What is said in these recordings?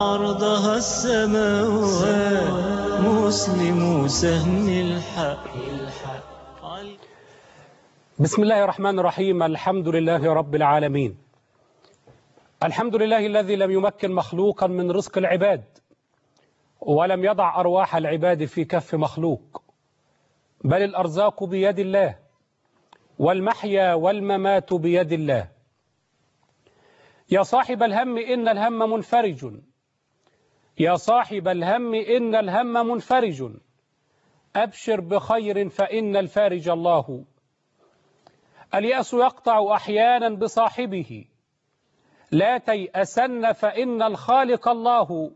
عرضها السماوات مسلم سهم الحق بسم الله الرحمن الرحيم الحمد لله رب العالمين الحمد لله الذي لم يمكن مخلوقا من رزق العباد ولم يضع أرواح العباد في كف مخلوق بل الأرزاق بيد الله والمحيا والممات بيد الله يا صاحب الهم إن الهم منفرج يا صاحب الهم إن الهم منفرج أبشر بخير فإن الفارج الله اليأس يقطع أحيانا بصاحبه لا تيأسن فإن الخالق الله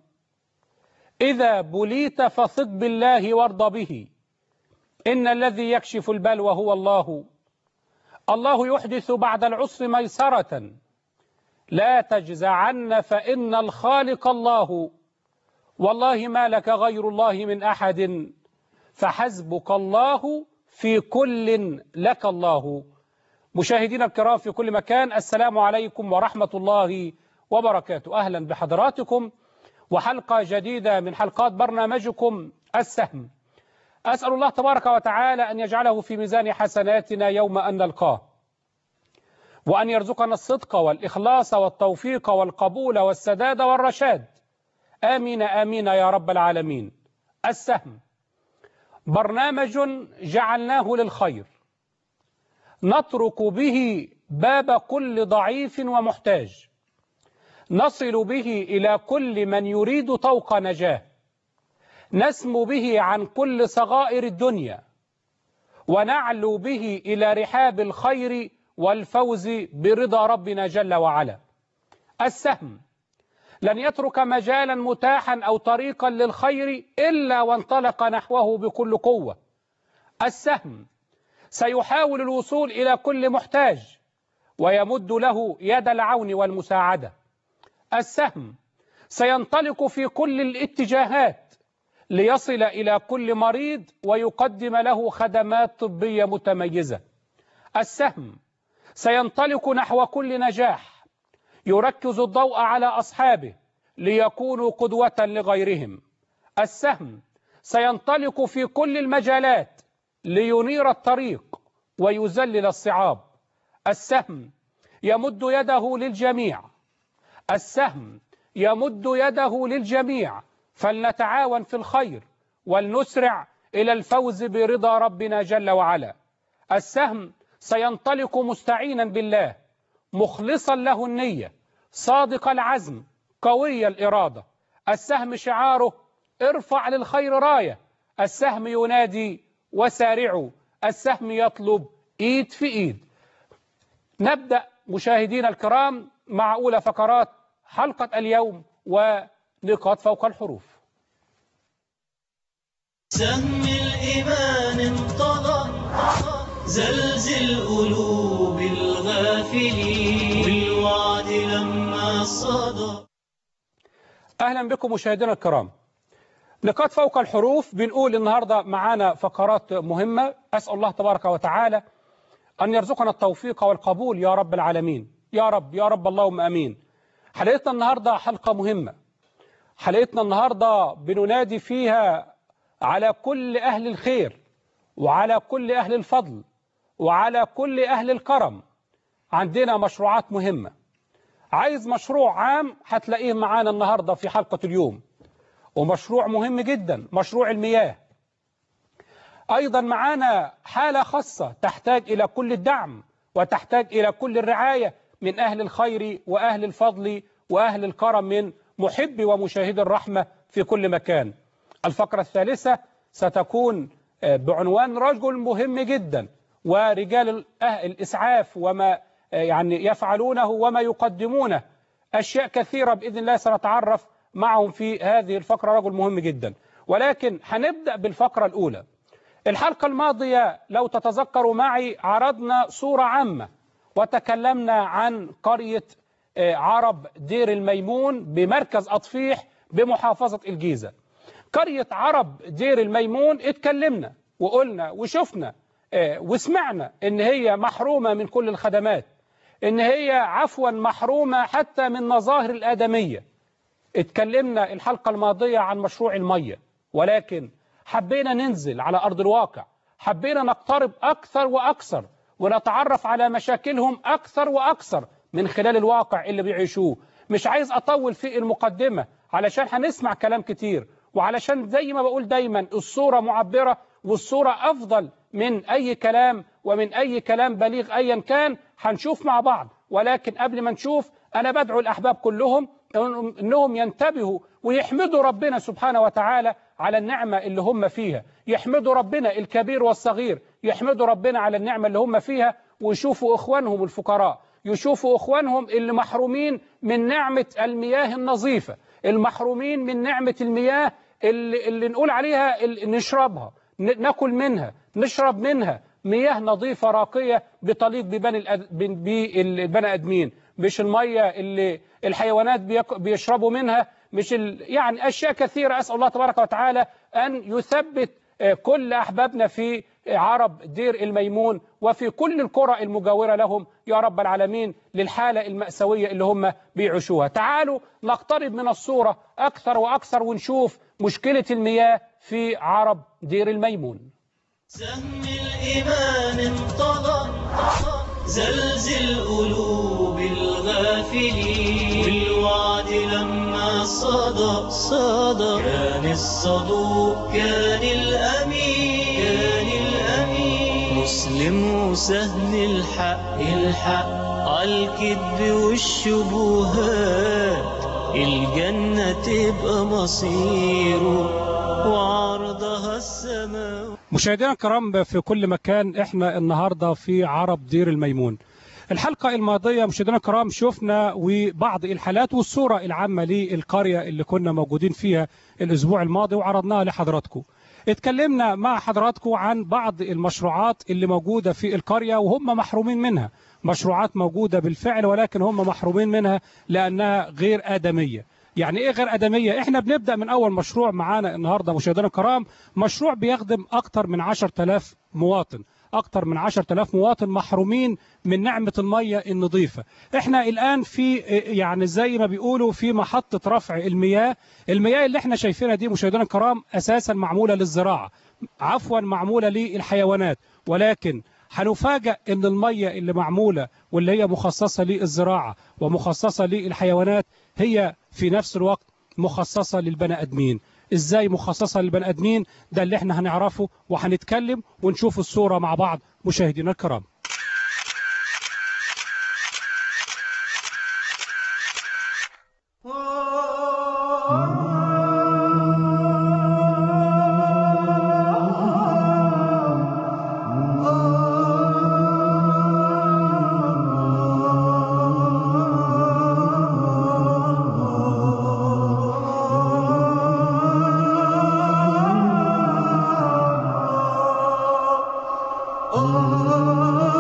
إذا بليت فثق بالله وارض به إن الذي يكشف البلوى هو الله الله يحدث بعد العسر ميسرة لا تجزعن فإن الخالق الله والله ما لك غير الله من أحد فحسبك الله في كل لك الله مشاهدينا الكرام في كل مكان السلام عليكم ورحمة الله وبركاته أهلا بحضراتكم وحلقة جديدة من حلقات برنامجكم السهم أسأل الله تبارك وتعالى أن يجعله في ميزان حسناتنا يوم أن نلقاه وأن يرزقنا الصدق والإخلاص والتوفيق والقبول والسداد والرشاد آمين آمين يا رب العالمين السهم برنامج جعلناه للخير نطرق به باب كل ضعيف ومحتاج نصل به إلى كل من يريد طوق نجاه نسمو به عن كل صغائر الدنيا ونعلو به إلى رحاب الخير والفوز برضا ربنا جل وعلا السهم لن يترك مجالا متاحا أو طريقا للخير إلا وانطلق نحوه بكل قوة السهم سيحاول الوصول إلى كل محتاج ويمد له يد العون والمساعدة السهم سينطلق في كل الاتجاهات ليصل إلى كل مريض ويقدم له خدمات طبية متميزة السهم سينطلق نحو كل نجاح يركز الضوء على أصحابه ليكونوا قدوة لغيرهم السهم سينطلق في كل المجالات لينير الطريق ويذلل الصعاب السهم يمد يده للجميع السهم يمد يده للجميع فلنتعاون في الخير ولنسرع إلى الفوز برضا ربنا جل وعلا السهم سينطلق مستعينا بالله مخلصا له النية صادق العزم قوي الإرادة السهم شعاره ارفع للخير راية السهم ينادي وسارعوا السهم يطلب ايد في ايد نبدأ مشاهدينا الكرام مع أولى فقرات حلقة اليوم ونقاط فوق الحروف سهم الإيمان انطلق زلزل قلوب الغافلين والوعد لما صدى أهلا بكم مشاهدينا الكرام نقاط فوق الحروف بنقول النهاردة معانا فقرات مهمة أسأل الله تبارك وتعالى أن يرزقنا التوفيق والقبول يا رب العالمين يا رب يا رب اللهم أمين حلقتنا النهاردة حلقة مهمة حلقتنا النهاردة بننادي فيها على كل أهل الخير وعلى كل أهل الفضل وعلى كل أهل الكرم عندنا مشروعات مهمة عايز مشروع عام هتلاقيه معانا النهاردة في حلقة اليوم ومشروع مهم جدا مشروع المياه أيضا معانا حالة خاصة تحتاج إلى كل الدعم وتحتاج إلى كل الرعاية من أهل الخير وأهل الفضل وأهل الكرم من محب ومشاهد الرحمة في كل مكان الفقرة الثالثة ستكون بعنوان رجل مهم جدا ورجال الإسعاف وما يعني يفعلونه وما يقدمونه أشياء كثيرة بإذن الله سنتعرف معهم في هذه الفقرة رجل مهم جدا ولكن هنبدأ بالفقرة الأولى الحلقة الماضية لو تتذكروا معي عرضنا صورة عامة وتكلمنا عن قرية عرب دير الميمون بمركز أطفيح بمحافظة الجيزة قرية عرب دير الميمون اتكلمنا وقلنا وشفنا وسمعنا ان هي محرومة من كل الخدمات ان هي عفوا محرومة حتى من مظاهر الآدمية اتكلمنا الحلقة الماضية عن مشروع المية ولكن حبينا ننزل على أرض الواقع حبينا نقترب أكثر وأكثر ونتعرف على مشاكلهم أكثر وأكثر من خلال الواقع اللي بيعيشوه مش عايز أطول في المقدمة علشان هنسمع كلام كتير وعلشان زي ما بقول دايما الصورة معبرة والصورة أفضل من أي كلام ومن أي كلام بليغ أيا كان هنشوف مع بعض ولكن قبل ما نشوف أنا بدعو الأحباب كلهم أنهم ينتبهوا ويحمدوا ربنا سبحانه وتعالى على النعمة اللي هم فيها يحمدوا ربنا الكبير والصغير يحمدوا ربنا على النعمة اللي هم فيها ويشوفوا إخوانهم الفقراء يشوفوا إخوانهم اللي محرومين من نعمة المياه النظيفة المحرومين من نعمة المياه اللي, اللي نقول عليها اللي نشربها ناكل منها نشرب منها مياه نظيفة راقية بطليق ببني البني ادمين مش المية اللي الحيوانات بيشربوا منها مش ال... يعني أشياء كثيرة أسأل الله تبارك وتعالى أن يثبت كل أحبابنا في عرب دير الميمون وفي كل القرى المجاورة لهم يا رب العالمين للحالة المأساوية اللي هم بيعيشوها تعالوا نقترب من الصورة أكثر وأكثر ونشوف مشكلة المياه في عرب دير الميمون سهم الإيمان انطلق زلزل قلوب الغافلين والوعد لما صدى صدى كان الصدوق كان الأمين كان الأمين مسلم وسهم الحق الحق عالكذب والشبهات الجنة تبقى مصيره وعرضها السماء مشاهدينا الكرام في كل مكان احنا النهارده في عرب دير الميمون الحلقة الماضية مشاهدينا الكرام شفنا وبعض الحالات والصورة العامة للقرية اللي كنا موجودين فيها الأسبوع الماضي وعرضناها لحضراتكم اتكلمنا مع حضراتكم عن بعض المشروعات اللي موجودة في القرية وهم محرومين منها مشروعات موجودة بالفعل ولكن هم محرومين منها لأنها غير آدمية يعني ايه غير ادميه احنا بنبدا من اول مشروع معانا النهارده مشاهدينا الكرام مشروع بيخدم اكتر من 10000 مواطن اكتر من 10000 مواطن محرومين من نعمه الميه النظيفه احنا الان في يعني زي ما بيقولوا في محطه رفع المياه المياه اللي احنا شايفينها دي مشاهدينا الكرام اساسا معموله للزراعه عفوا معموله للحيوانات ولكن هنفاجئ ان الميه اللي معموله واللي هي مخصصه للزراعه ومخصصه للحيوانات هي في نفس الوقت مخصصه للبني ادمين ازاي مخصصه للبني ادمين ده اللي احنا هنعرفه وهنتكلم ونشوف الصوره مع بعض مشاهدينا الكرام Oh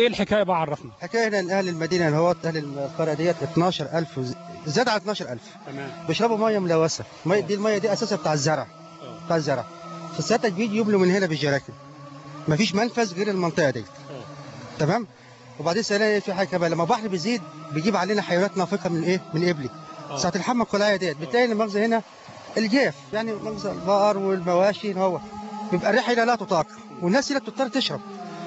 ايه الحكايه بقى عرفنا حكايه هنا ان اهل المدينه هو اهل القريه ديت 12000 وز- زاد على 12000 تمام بيشربوا ميه ملوثه ميه دي الميه دي اساسا بتاع الزرع بتاع الزرع فساعتك بيجي يملوا من هنا بالجراكن مفيش منفذ غير المنطقه دي تمام وبعدين ثانيا في حاجه كمان لما البحر بيزيد بيجيب علينا حيوانات نافقه من ايه من قبلي آه. ساعه الحمى القلاعيه ديت بتلاقي ان المغزى هنا الجاف يعني مغزى البقر والمواشي إن هو بيبقى الريحه هنا لا تطاق والناس هنا بتضطر تشرب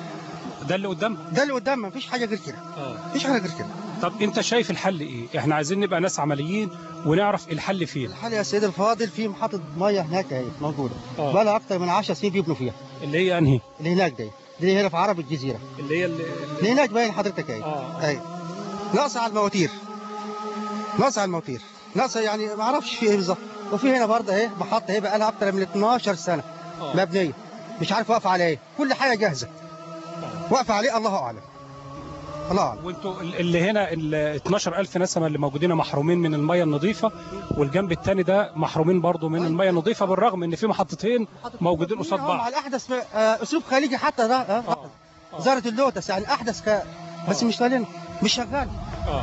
ده اللي قدامك ده اللي قدام مفيش حاجه غير كده اه مفيش حاجه غير كده طب انت شايف الحل ايه احنا عايزين نبقى ناس عمليين ونعرف الحل فين الحال يا سيدي الفاضل في محطه ميه هناك اهي موجوده آه. بقى لها اكتر من 10 سنين بيبنوا فيها اللي هي انهي اللي هناك دي دي هنا في عرب الجزيره اللي هي اللي اللي هناك باين حضرتك اهي اه اهي ناقصه على المواتير ناقصه على المواتير ناقصه يعني ما اعرفش في ايه بالظبط وفي هنا برضه اهي محطه اهي بقى لها اكتر من 12 سنه آه. مبنيه مش عارف واقفه على ايه كل حاجه جاهزه واقفه عليه الله اعلم الله اعلم وانتوا ال- اللي هنا ال 12000 نسمه اللي موجودين محرومين من الميه النظيفه والجنب الثاني ده محرومين برضو من الميه النظيفه بالرغم ان في محطتين موجودين قصاد هم بعض على الاحدث آه، اسلوب خليجي حتى ده آه، آه. آه. زارة اللوتس يعني احدث ك... بس آه. مش لنا مش شغال اه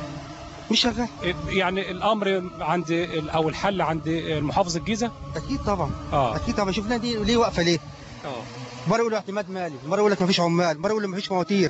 مش شغال يعني الامر عند ال- او الحل عند محافظ الجيزه اكيد طبعا اه اكيد طبعا شفنا دي ليه واقفه ليه اه مره يقول اعتماد مالي مره يقول لك مفيش عمال مره يقول لك مفيش مواتير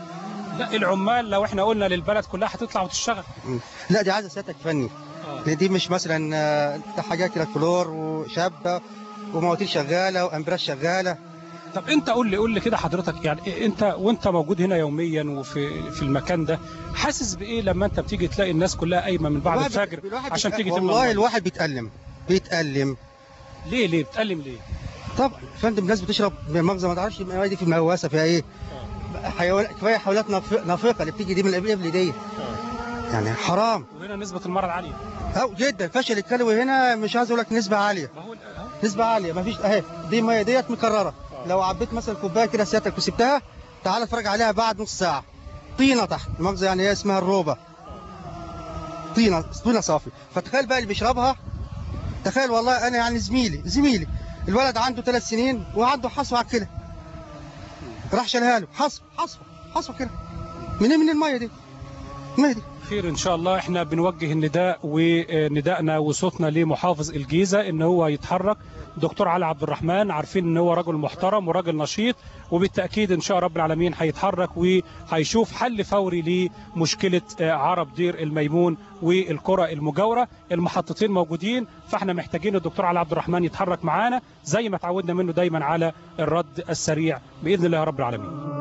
لا العمال لو احنا قلنا للبلد كلها هتطلع وتشتغل مم. لا دي عايزه سيادتك فني اه لأن دي مش مثلا آه، انت حاجات كده كلور وشابه ومواتير شغاله وامبراج شغاله طب انت قول لي قول لي كده حضرتك يعني إيه انت وانت موجود هنا يوميا وفي في المكان ده حاسس بايه لما انت بتيجي تلاقي الناس كلها قايمه من بعد الواحد- الفجر الواحد عشان بيتأ- تيجي تملى والله المية؟ الواحد بيتألم بيتألم ليه ليه بتألم ليه طب فندم الناس بتشرب من المغزى ما تعرفش المياه دي في مهوسه فيها ايه حيوان كفايه حيوانات نافقه نافقة اللي بتيجي دي من الابل دي يعني حرام وهنا نسبه المرض عاليه او جدا فشل الكلوي هنا مش عايز اقول لك نسبه عاليه ما هو ال- اه. نسبه عاليه ما فيش اهي دي الميه ديت مكرره لو عبيت مثلا كوبايه كده سيادتك وسبتها تعال اتفرج عليها بعد نص ساعه طينه تحت المغزى يعني هي اسمها الروبه طينه طينه صافي فتخيل بقى اللي بيشربها تخيل والله انا يعني زميلي زميلي الولد عنده ثلاث سنين وعنده حصوه على الكلى راح شالها له حصوه حصوه حصوه كده منين من الميه دي الميه دي خير ان شاء الله احنا بنوجه النداء وندائنا وصوتنا لمحافظ الجيزه ان هو يتحرك دكتور علي عبد الرحمن عارفين ان هو رجل محترم وراجل نشيط وبالتاكيد ان شاء رب العالمين هيتحرك وهيشوف حل فوري لمشكله آه، عرب دير الميمون والقرى المجاوره المحطتين موجودين فاحنا محتاجين الدكتور علي عبد الرحمن يتحرك معانا زي ما تعودنا منه دايما على الرد السريع باذن الله رب العالمين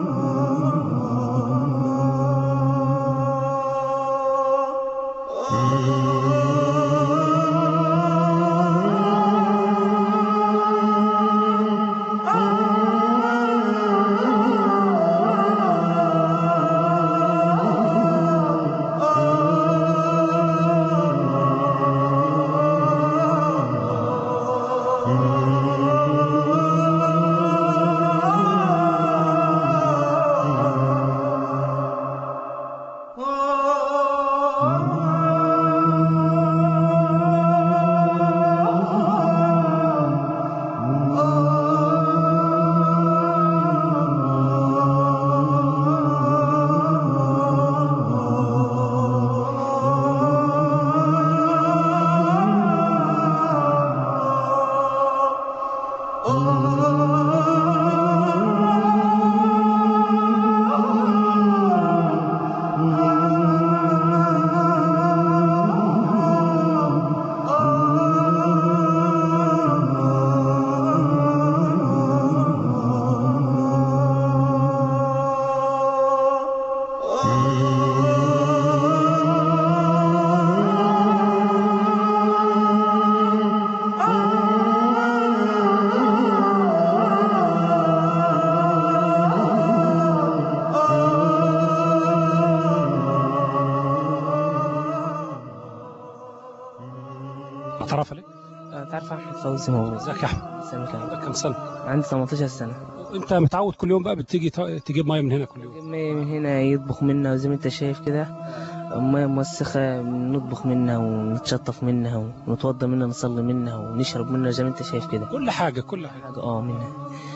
تعرف عليك تعرف احمد فوزي موجود ازيك يا احمد سامي كام عندك كم سنه عندي 18 سنه انت متعود كل يوم بقى بتيجي ت- تجيب ميه من هنا كل يوم جاي من هنا يطبخ منها وزي ما انت شايف كده ميه موسخه نطبخ منها ونتشطف منها ونتوضى منها نصلي منها ونشرب منها زي ما انت شايف كده كل حاجه كل حاجه حاجه اه منها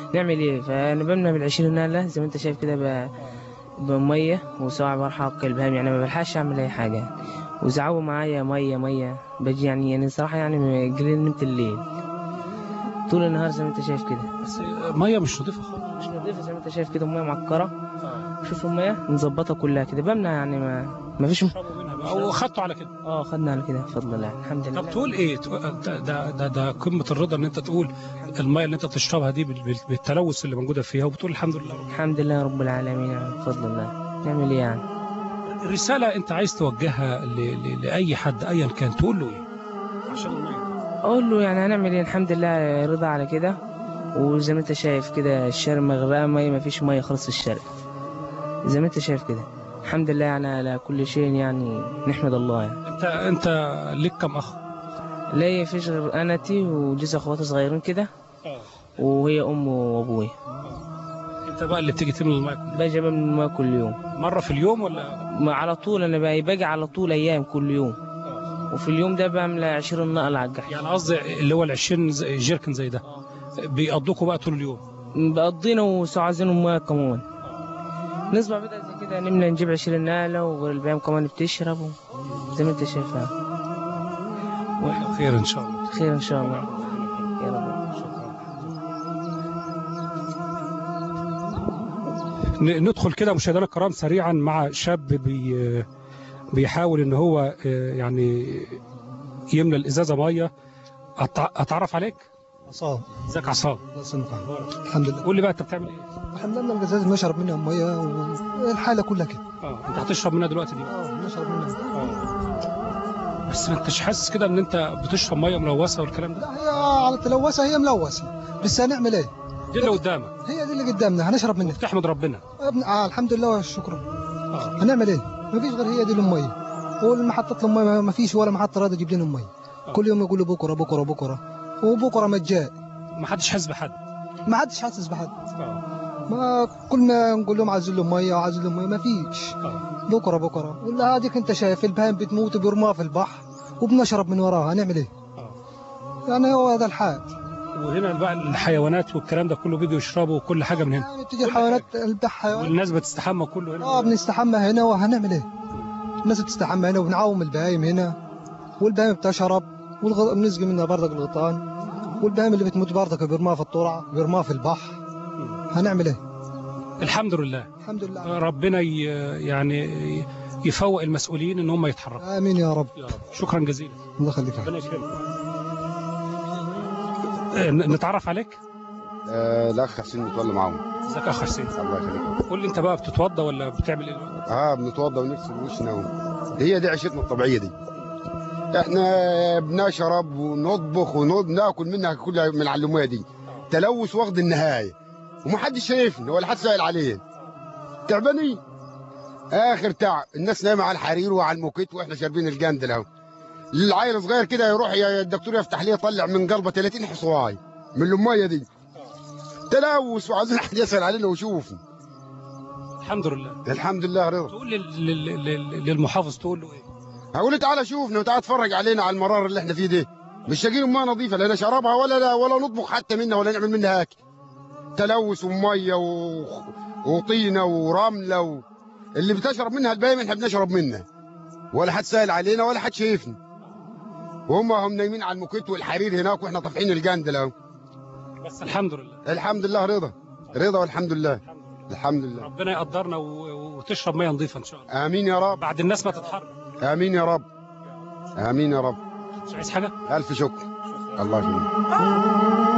نعمل ايه فانا بمنع من العشرين نقله زي ما انت شايف كده ب- بميه وسواء بلحق البهام يعني ما بلحقش اعمل اي حاجه يعني. وزعوا معايا ميه ميه باجي يعني يعني صراحه يعني قليل نمت الليل طول النهار زي ما انت شايف كده بس ميه مش نظيفه خالص مش نظيفه زي ما انت شايف كده ميه معكره شوف الميه نظبطها كلها كده بمنع يعني ما ما فيش اشربوا منها بقى او خدتوا على كده اه خدنا على كده بفضل الله الحمد لله طب تقول ايه تقول- ده ده ده, ده قمه الرضا ان انت تقول الميه اللي انت بتشربها دي بال- بال- بالتلوث اللي موجوده فيها وبتقول الحمد لله رب الحمد لله رب العالمين يعني بفضل الله نعمل ايه يعني رساله انت عايز توجهها ل... ل... لاي حد ايا كان تقول له ايه عشان الميه اقول له يعني هنعمل ايه الحمد لله رضا على كده وزي ما انت شايف كده الشارع مغرقه ميه ما فيش ميه خالص في الشارع زي ما انت شايف كده الحمد لله يعني على كل شيء يعني نحمد الله يعني انت انت ليك كم اخ لا فيش غير انتي وجوز اخواتي صغيرين كده وهي ام وابوي انت بقى اللي بتيجي تملى الميه كلها. باجي بملى الماء كل يوم مره في اليوم ولا ما على طول انا باجي باجي على طول ايام كل يوم وفي اليوم ده بعمل 20 نقل على الجحش يعني قصدي اللي هو ال 20 زي- جيركن زي ده بيقضوكوا بقى طول اليوم بقضينا وساعزين الماء كمان نصبح بدأ زي كده نملى نجيب 20 نقلة وغير البيام كمان بتشرب و- زي ما انت شايفها خير ان شاء الله خير ان شاء الله يا رب ن- ندخل كده مشاهدينا الكرام سريعا مع شاب بي بيحاول ان هو آه، يعني يملى الازازه ميه أتع- اتعرف عليك عصام ازيك عصام الله يسلمك الحمد لله قول لي بقى انت بتعمل ايه الحمد لله الجزاز بنشرب منها ميه والحاله كلها كده اه انت هتشرب منها دلوقتي دي اه بنشرب منها بس ما انتش حاسس كده ان انت بتشرب ميه ملوثه والكلام ده لا هي على تلوثها هي ملوثه بس هنعمل ايه؟ دي اللي قدامك هي دي اللي قدامنا هنشرب منها تحمد ربنا ابن- آه الحمد لله والشكر اه هنعمل ايه؟ ما فيش غير هي دي الميه والمحطات الميه ما فيش ولا محطه راضي يجيب لنا الميه كل يوم يقولوا بكره بكره بكره وبكره ما جاء ما حدش حاسس بحد ما حدش حاسس بحد اه ما كل ما نقول لهم عايزين لهم ميه وعايزين لهم ميه ما فيش اه بكره بكره ولا هذيك انت شايف البهائم بتموت وبيرموها في البحر وبنشرب من وراها هنعمل ايه؟ اه يعني هو هذا الحال وهنا بقى الحيوانات والكلام ده كله بيجوا يشربوا كل حاجه من هنا يعني بتيجي الحيوانات الحيوان والناس بتستحمى كله هنا اه بنستحمى هنا وهنعمل ايه؟ الناس بتستحمى هنا وبنعوم البهايم هنا والبهايم بتشرب والغ... بنسقي منها بردك الغطان والبهايم اللي بتموت بردك بيرماها في الطرعه بيرماها في البحر هنعمل ايه؟ الحمد لله الحمد لله ربنا ي... يعني يفوق المسؤولين ان هم يتحركوا امين يا رب يا رب شكرا جزيلا الله يخليك ربنا يكرمك آه، ن- نتعرف عليك آه، الاخ حسين متولى معاهم ازيك يا اخ حسين الله يخليك قول لي انت بقى بتتوضى ولا بتعمل ايه اه بنتوضى ونغسل وشنا و... هي دي عيشتنا الطبيعيه دي احنا بنشرب ونطبخ وناكل منها كلها من العلوميه دي تلوث واخد النهايه ومحدش شايفنا ولا حد سائل علينا تعبانين اخر تعب الناس نايمه على الحرير وعلى الموكيت واحنا شاربين الجندل اهو العيل صغير كده يروح يا الدكتور يفتح ليه يطلع من قلبه 30 حصواي من الميه دي تلوث وعايزين حد يسال علينا ويشوفنا الحمد لله الحمد لله رضا تقول لل... لل... لل... للمحافظ تقول له ايه هقول له تعالى شوفنا وتعالى اتفرج علينا على المرار اللي احنا فيه ده مش لاقيين ميه نظيفه لا نشربها ولا لا ولا نطبخ حتى منها ولا نعمل منها اكل تلوث وميه و... وطينه ورمله و... اللي بتشرب منها الباقي احنا بنشرب منها ولا حد سائل علينا ولا حد شايفنا وهم هم نايمين على الموكيت والحرير هناك واحنا طافحين الجندل اهو بس الحمد لله الحمد لله رضا رضا والحمد لله الحمد لله ربنا يقدرنا و... وتشرب ميه نظيفه ان شاء الله امين يا رب بعد الناس ما تتحرك امين يا رب امين يا رب مش عايز حاجه الف شكر الله يخليك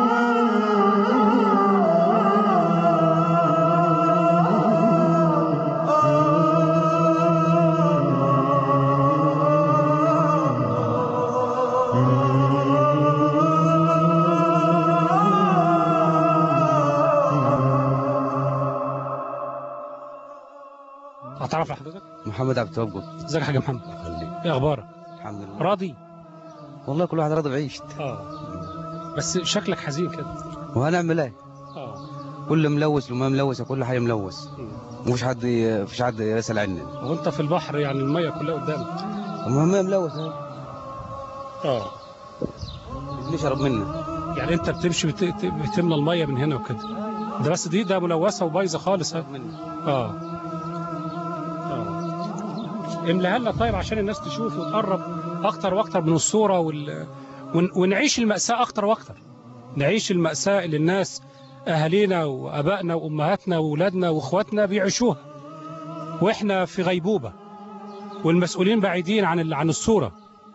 هتعرف لحضرتك محمد عبد التواب ازيك يا حاج محمد ايه اخبارك الحمد لله راضي والله كل واحد راضي بعيشت اه بس شكلك حزين كده وهنعمل ايه اه كل ملوث وما ملوث كل حاجه ملوث مم. ومفيش حد مفيش حد يسال عننا وانت في البحر يعني الميه كلها قدامك المهم ملوث أهو. اه بنشرب منه يعني انت بتمشي بت... بتملى الميه من هنا وكده ده بس دي ده ملوثه وبايظه خالص ها اه اه املاها لنا طيب عشان الناس تشوف وتقرب اكتر واكتر من الصوره وال... ون... ونعيش المأساة اكتر واكتر نعيش المأساة اللي الناس اهالينا وابائنا وامهاتنا واولادنا واخواتنا بيعيشوها واحنا في غيبوبة والمسؤولين بعيدين عن ال... عن الصورة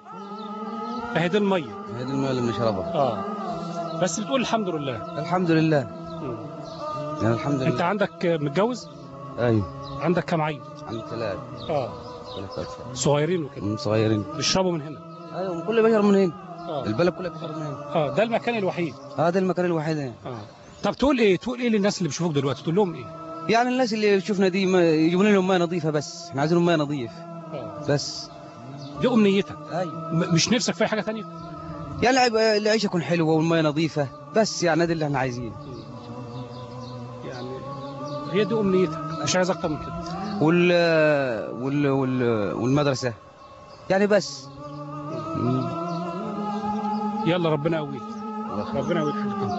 اهي دي المية هذه الماء اللي بنشربها اه بس بتقول الحمد لله الحمد لله يعني الحمد انت لله عندك متجوز ايوه عندك كم عيل عندي ثلاث اه ثلاث اطفال صغيرين وكده من صغيرين بيشربوا من هنا ايوه كله بشر من هنا اه البلد كلها بشر من هنا اه ده المكان الوحيد هذا المكان الوحيد هنا اه طب تقول ايه تقول ايه للناس اللي بيشوفوك دلوقتي تقول لهم ايه يعني الناس اللي شفنا دي ما يجيبون لهم ماء نظيفه بس احنا عايزين ماء نظيف اه بس دي امنيتك ايوه م- مش نفسك في حاجه تانية يعني العب- العيشه تكون حلوه والماء نظيفه بس يعني هذا اللي احنا عايزينه يعني هي دي امنيتك مش عايز اكتر من كده وال وال وال والمدرسه يعني بس مم. يلا ربنا يقويك ربنا يقويك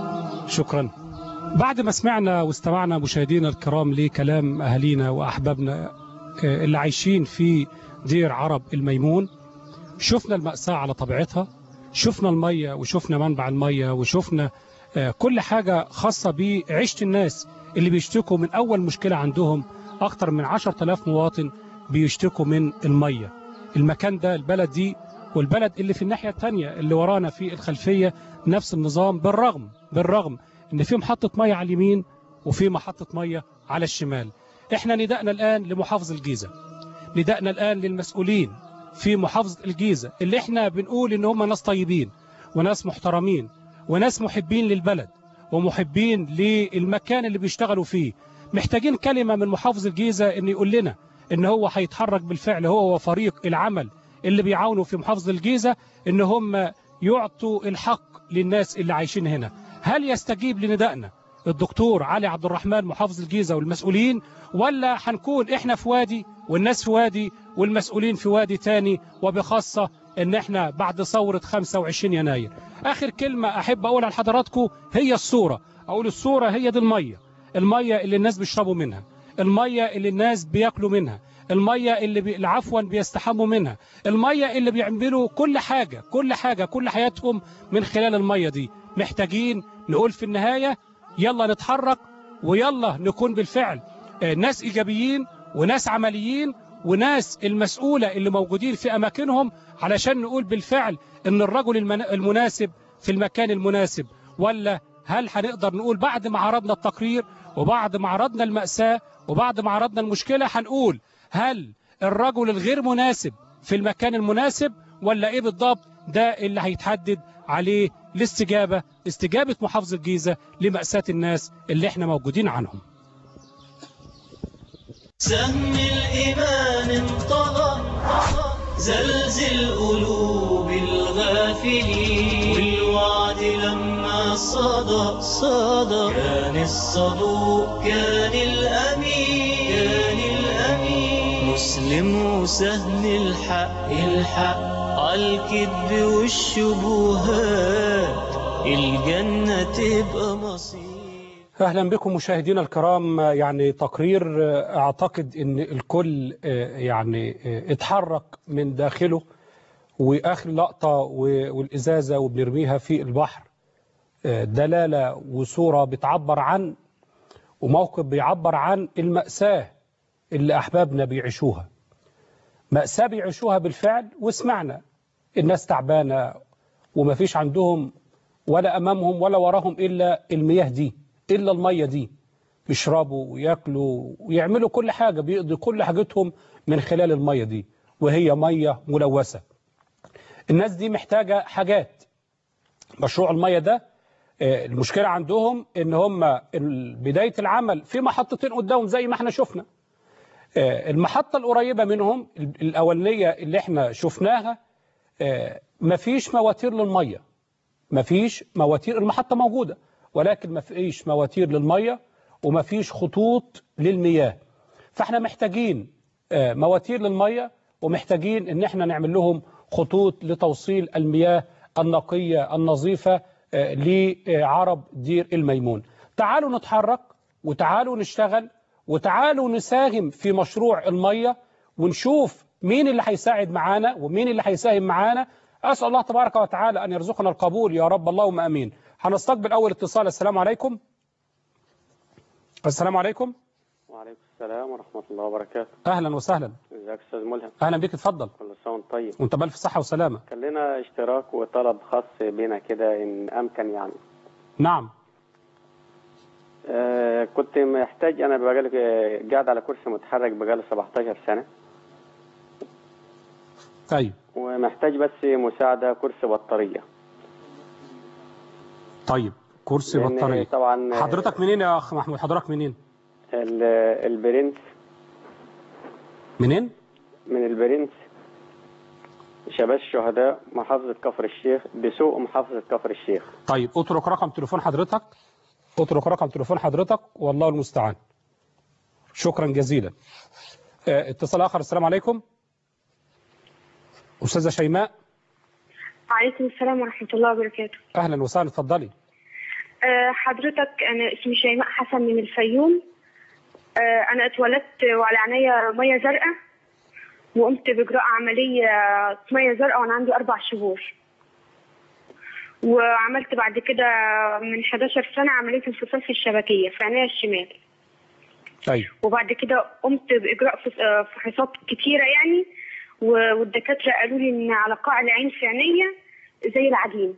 شكرا بعد ما سمعنا واستمعنا مشاهدينا الكرام لكلام اهالينا واحبابنا آه، اللي عايشين في دير عرب الميمون شفنا المأساة على طبيعتها شفنا المية وشفنا منبع المية وشفنا آه، كل حاجة خاصة بعيشة الناس اللي بيشتكوا من أول مشكلة عندهم أكتر من 10000 مواطن بيشتكوا من المية المكان ده البلد دي والبلد اللي في الناحية التانية اللي ورانا في الخلفية نفس النظام بالرغم بالرغم ان في محطة مية على اليمين وفي محطة مية على الشمال احنا ندأنا الآن لمحافظ الجيزة ندأنا الآن للمسؤولين في محافظة الجيزة اللي احنا بنقول ان هم ناس طيبين وناس محترمين وناس محبين للبلد ومحبين للمكان اللي بيشتغلوا فيه محتاجين كلمة من محافظ الجيزة ان يقول لنا ان هو هيتحرك بالفعل هو وفريق العمل اللي بيعاونوا في محافظة الجيزة ان هم يعطوا الحق للناس اللي عايشين هنا هل يستجيب لندائنا الدكتور علي عبد الرحمن محافظ الجيزة والمسؤولين ولا هنكون احنا في وادي والناس في وادي والمسؤولين في وادي تاني وبخاصة ان احنا بعد ثورة 25 يناير اخر كلمة احب اقولها لحضراتكم هي الصورة اقول الصورة هي دي المية المية اللي الناس بيشربوا منها المية اللي الناس بياكلوا منها المية اللي بي... عفوا بيستحموا منها المية اللي بيعملوا كل حاجة كل حاجة كل حياتهم من خلال المية دي محتاجين نقول في النهاية يلا نتحرك ويلا نكون بالفعل آه، ناس إيجابيين وناس عمليين وناس المسؤولة اللي موجودين في أماكنهم علشان نقول بالفعل إن الرجل المن- المناسب في المكان المناسب ولا هل هنقدر نقول بعد ما عرضنا التقرير وبعد ما عرضنا المأساة وبعد ما عرضنا المشكلة هنقول هل الرجل الغير مناسب في المكان المناسب ولا ايه بالضبط ده اللي هيتحدد عليه الاستجابة استجابة محافظ الجيزة لمأساة الناس اللي احنا موجودين عنهم سهم الإيمان انطلق زلزل قلوب الغافلين والوعد لما صدى صدى كان الصدوق كان الأمين كان الأمين مسلم وسهم الحق الحق عالكذب والشبهات الجنة تبقى مصير اهلا بكم مشاهدينا الكرام يعني تقرير آه، اعتقد ان الكل آه، يعني آه، اتحرك من داخله واخر لقطه و- والازازه وبنرميها في البحر آه، دلاله وصوره بتعبر عن وموقف بيعبر عن المأساة اللي احبابنا بيعيشوها مأساة بيعيشوها بالفعل وسمعنا الناس تعبانه ومفيش عندهم ولا امامهم ولا وراهم الا المياه دي الا الميه دي بيشربوا وياكلوا ويعملوا كل حاجه بيقضوا كل حاجتهم من خلال الميه دي وهي ميه ملوثه الناس دي محتاجه حاجات مشروع الميه ده آه، المشكله عندهم ان هم ال- بدايه العمل في محطتين قدامهم زي ما احنا شفنا آه، المحطه القريبه منهم ال- الاولانيه اللي احنا شفناها آه، مفيش مواتير للميه مفيش مواتير المحطة موجودة ولكن مفيش مواتير للمية ومفيش خطوط للمياه فاحنا محتاجين آه، مواتير للمية ومحتاجين ان احنا نعمل لهم خطوط لتوصيل المياه النقية النظيفة آه، لعرب دير الميمون تعالوا نتحرك وتعالوا نشتغل وتعالوا نساهم في مشروع المية ونشوف مين اللي هيساعد معانا ومين اللي هيساهم معانا أسأل الله تبارك وتعالى أن يرزقنا القبول يا رب اللهم أمين هنستقبل أول اتصال السلام عليكم السلام عليكم وعليكم السلام ورحمة الله وبركاته أهلا وسهلا ازيك يا استاذ ملهم أهلا بك اتفضل كل سنة وانت طيب وانت بألف صحة وسلامة كان لنا اشتراك وطلب خاص بينا كده ان امكن يعني نعم آه كنت محتاج انا بقالي آه، قاعد على كرسي متحرك بقالي 17 سنة طيب ومحتاج بس مساعدة كرسي بطارية طيب كرسي لأن بطارية طبعا آه، حضرتك منين يا أخ محمود حضرتك منين ال- البرنس منين من البرنس شباب الشهداء محافظة كفر الشيخ بسوق محافظة كفر الشيخ طيب اترك رقم تليفون حضرتك اترك رقم تليفون حضرتك والله المستعان شكرا جزيلا اه، اتصال آخر السلام عليكم أستاذة شيماء وعليكم السلام ورحمة الله وبركاته أهلا وسهلا اتفضلي أه حضرتك أنا اسمي شيماء حسن من الفيوم أه أنا اتولدت وعلى عينيا مية زرقاء وقمت بإجراء عملية مية زرقاء وأنا عندي أربع شهور وعملت بعد كده من 11 سنة عملية انفصال في الشبكية في عينيا الشمال طيب وبعد كده قمت بإجراء فس- آه، فحوصات كتيرة يعني و- والدكاترة قالوا لي إن على قاع العين في عينيا زي العجين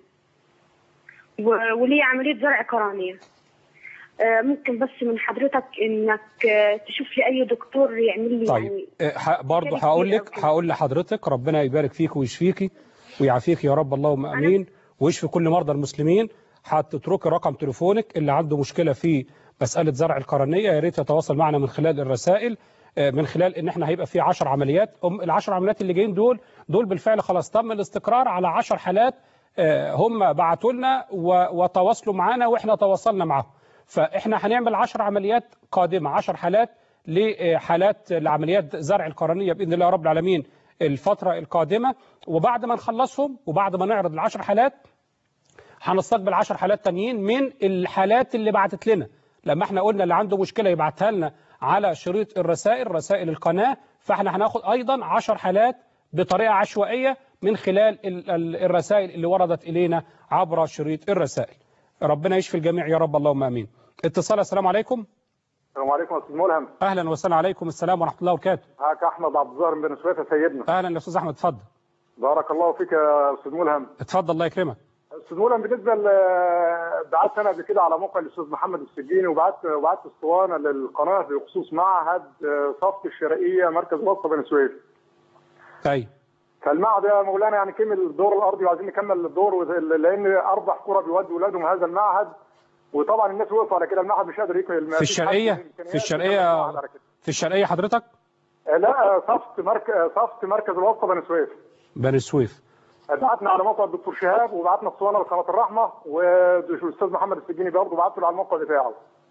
و- وليه عملية زرع قرنية آه، ممكن بس من حضرتك إنك آه، تشوف لي أي دكتور يعمل لي طيب يعني اه، ح- برضه كتير هقول أوي لك كده. هقول لحضرتك ربنا يبارك فيك ويشفيكي ويعافيك يا رب اللهم امين ويشفي كل مرضى المسلمين هتتركي رقم تليفونك اللي عنده مشكله في مساله زرع القرنيه يا ريت يتواصل معنا من خلال الرسائل آه، من خلال ان احنا هيبقى في 10 عمليات ال 10 عمليات اللي جايين دول دول بالفعل خلاص تم الاستقرار على 10 حالات آه، هم بعتوا لنا و- وتواصلوا معانا واحنا تواصلنا معاهم فاحنا هنعمل 10 عمليات قادمه 10 حالات لحالات لعمليات زرع القرنيه باذن الله رب العالمين الفتره القادمه وبعد ما نخلصهم وبعد ما نعرض العشر حالات هنستقبل 10 حالات تانيين من الحالات اللي بعتت لنا لما احنا قلنا اللي عنده مشكله يبعتها لنا على شريط الرسائل رسائل القناه فاحنا هناخد ايضا 10 حالات بطريقه عشوائيه من خلال ال- ال- الرسائل اللي وردت الينا عبر شريط الرسائل ربنا يشفي الجميع يا رب اللهم امين اتصال السلام عليكم السلام عليكم يا استاذ ملهم اهلا وسهلا عليكم السلام ورحمه الله وبركاته معك احمد عبد الظاهر بن سويف يا سيدنا اهلا يا استاذ احمد اتفضل بارك الله فيك يا استاذ ملهم اتفضل الله يكرمك استاذ ملهم بالنسبه ل بعت انا قبل كده على موقع الاستاذ محمد السجيني وبعت وبعت اسطوانه للقناه بخصوص معهد صفت الشرقيه مركز وسط بني سويف طيب فالمعهد يا مولانا يعني كمل الدور الارضي وعايزين نكمل الدور وذ- لان اربع قرى بيودوا اولادهم هذا المعهد وطبعا الناس وقفوا على كده المعهد مش قادر يكمل في الشرقيه في الشرقيه في الشرقيه حضرتك لا صفت مركز صفت مركز الوسط بني سويف بني سويف بعتنا على موقع الدكتور شهاب وبعتنا اسطوانه لقناه الرحمه والاستاذ محمد السجيني برضه بعت له على الموقع بتاعه.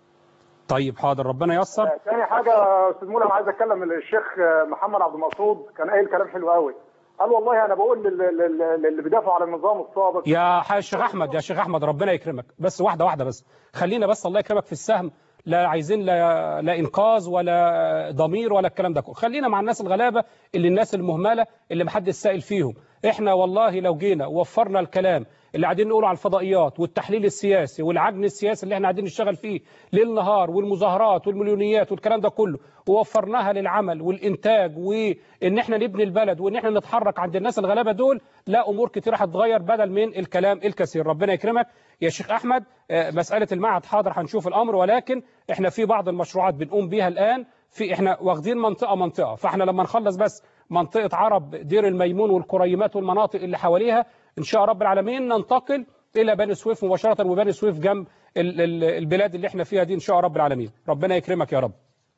طيب حاضر ربنا ييسر ثاني حاجه يا استاذ مولى انا عايز اتكلم الشيخ محمد عبد المقصود كان قايل كلام حلو قوي. قال والله انا بقول لل- لل- للي بيدافعوا على النظام السابق يا ح- شيخ احمد يا شيخ احمد ربنا يكرمك بس واحده واحده بس خلينا بس الله يكرمك في السهم لا عايزين لا, لا انقاذ ولا ضمير ولا الكلام ده كله خلينا مع الناس الغلابه اللي الناس المهمله اللي محدش سائل فيهم احنا والله لو جينا ووفرنا الكلام اللي قاعدين نقوله على الفضائيات والتحليل السياسي والعجن السياسي اللي احنا قاعدين نشتغل فيه ليل نهار والمظاهرات والمليونيات والكلام ده كله ووفرناها للعمل والانتاج وان احنا نبني البلد وان احنا نتحرك عند الناس الغلابه دول لا امور كتير هتتغير بدل من الكلام الكثير ربنا يكرمك يا شيخ احمد آه، مساله المعهد حاضر هنشوف الامر ولكن احنا في بعض المشروعات بنقوم بيها الان في احنا واخدين منطقه منطقه فاحنا لما نخلص بس منطقه عرب دير الميمون والكريمات والمناطق اللي حواليها ان شاء رب العالمين ننتقل الى بني سويف مباشره وبني سويف جنب ال- ال- البلاد اللي احنا فيها دي ان شاء رب العالمين ربنا يكرمك يا رب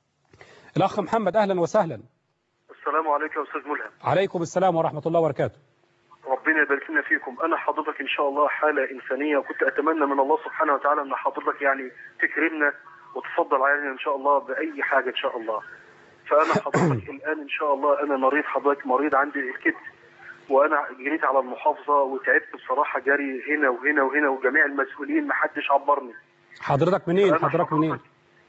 الاخ محمد اهلا وسهلا السلام عليكم يا استاذ ملهم عليكم السلام ورحمه الله وبركاته ربنا يبارك لنا فيكم انا حضرتك ان شاء الله حاله انسانيه وكنت اتمنى من الله سبحانه وتعالى ان حضرتك يعني تكرمنا وتفضل علينا ان شاء الله باي حاجه ان شاء الله فانا حضرتك الان ان شاء الله انا مريض حضرتك مريض عندي الكتف وانا جريت على المحافظه وتعبت بصراحه جري هنا وهنا وهنا وجميع المسؤولين ما حدش عبرني حضرتك منين أنا حضرتك منين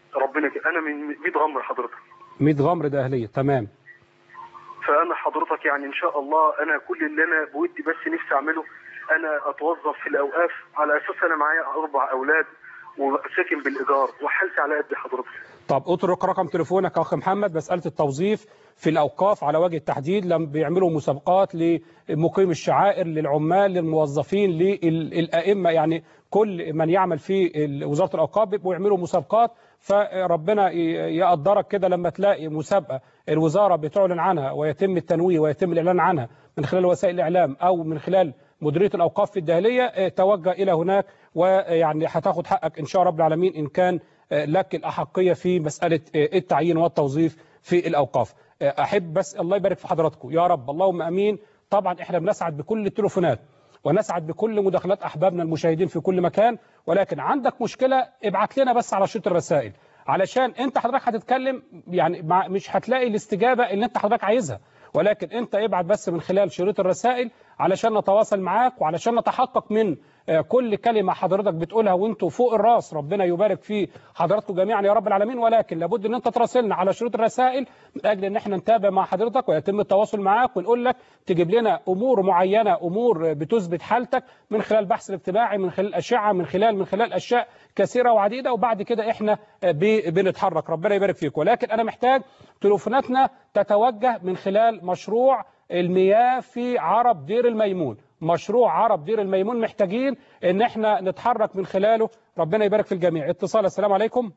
ربنا يك- انا من 100 غمر حضرتك 100 غمر ده اهليه تمام فانا حضرتك يعني ان شاء الله انا كل اللي انا بودي بس نفسي اعمله انا اتوظف في الاوقاف على اساس انا معايا اربع اولاد وساكن بالايجار وحالتي على قد حضرتك طب اترك رقم تليفونك يا اخ محمد مساله التوظيف في الاوقاف على وجه التحديد لما بيعملوا مسابقات لمقيم الشعائر للعمال للموظفين للائمه يعني كل من يعمل في ال- وزاره الاوقاف بيبقوا يعملوا مسابقات فربنا ي- يقدرك كده لما تلاقي مسابقه الوزاره بتعلن عنها ويتم التنويه ويتم الاعلان عنها من خلال وسائل الاعلام او من خلال مديريه الاوقاف في الداخليه اه، توجه الى هناك ويعني هتاخد حقك ان شاء رب العالمين ان كان اه، لك الاحقيه في مساله اه، التعيين والتوظيف في الاوقاف اه، احب بس الله يبارك في حضراتكم يا رب اللهم امين طبعا احنا بنسعد بكل التليفونات ونسعد بكل مداخلات احبابنا المشاهدين في كل مكان ولكن عندك مشكله ابعت لنا بس على شريط الرسائل علشان انت حضرتك هتتكلم يعني مع مش هتلاقي الاستجابه اللي انت حضرتك عايزها ولكن انت ابعت بس من خلال شريط الرسائل علشان نتواصل معاك وعلشان نتحقق من آه، كل كلمه حضرتك بتقولها وانتوا فوق الراس ربنا يبارك في حضراتكم جميعا يا رب العالمين ولكن لابد ان انت تراسلنا على شريط الرسائل من اجل ان احنا نتابع مع حضرتك ويتم التواصل معاك ونقول لك تجيب لنا امور معينه امور بتثبت حالتك من خلال البحث الاجتماعي من خلال الاشعه من خلال من خلال اشياء كثيره وعديده وبعد كده احنا آه، ب- بنتحرك ربنا يبارك فيك ولكن انا محتاج تليفوناتنا تتوجه من خلال مشروع المياه في عرب دير الميمون مشروع عرب دير الميمون محتاجين ان احنا نتحرك من خلاله ربنا يبارك في الجميع اتصال السلام عليكم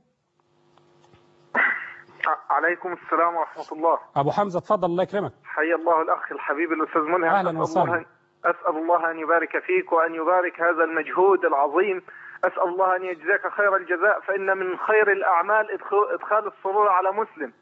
عليكم السلام ورحمة الله ابو حمزه اتفضل الله يكرمك حيا الله الأخ الحبيب الأستاذ ملهم أهلاً أسأل وسهلاً. الله أسأل الله أن يبارك فيك وأن يبارك هذا المجهود العظيم أسأل الله أن يجزاك خير الجزاء فإن من خير الأعمال إدخ- إدخال السرور على مسلم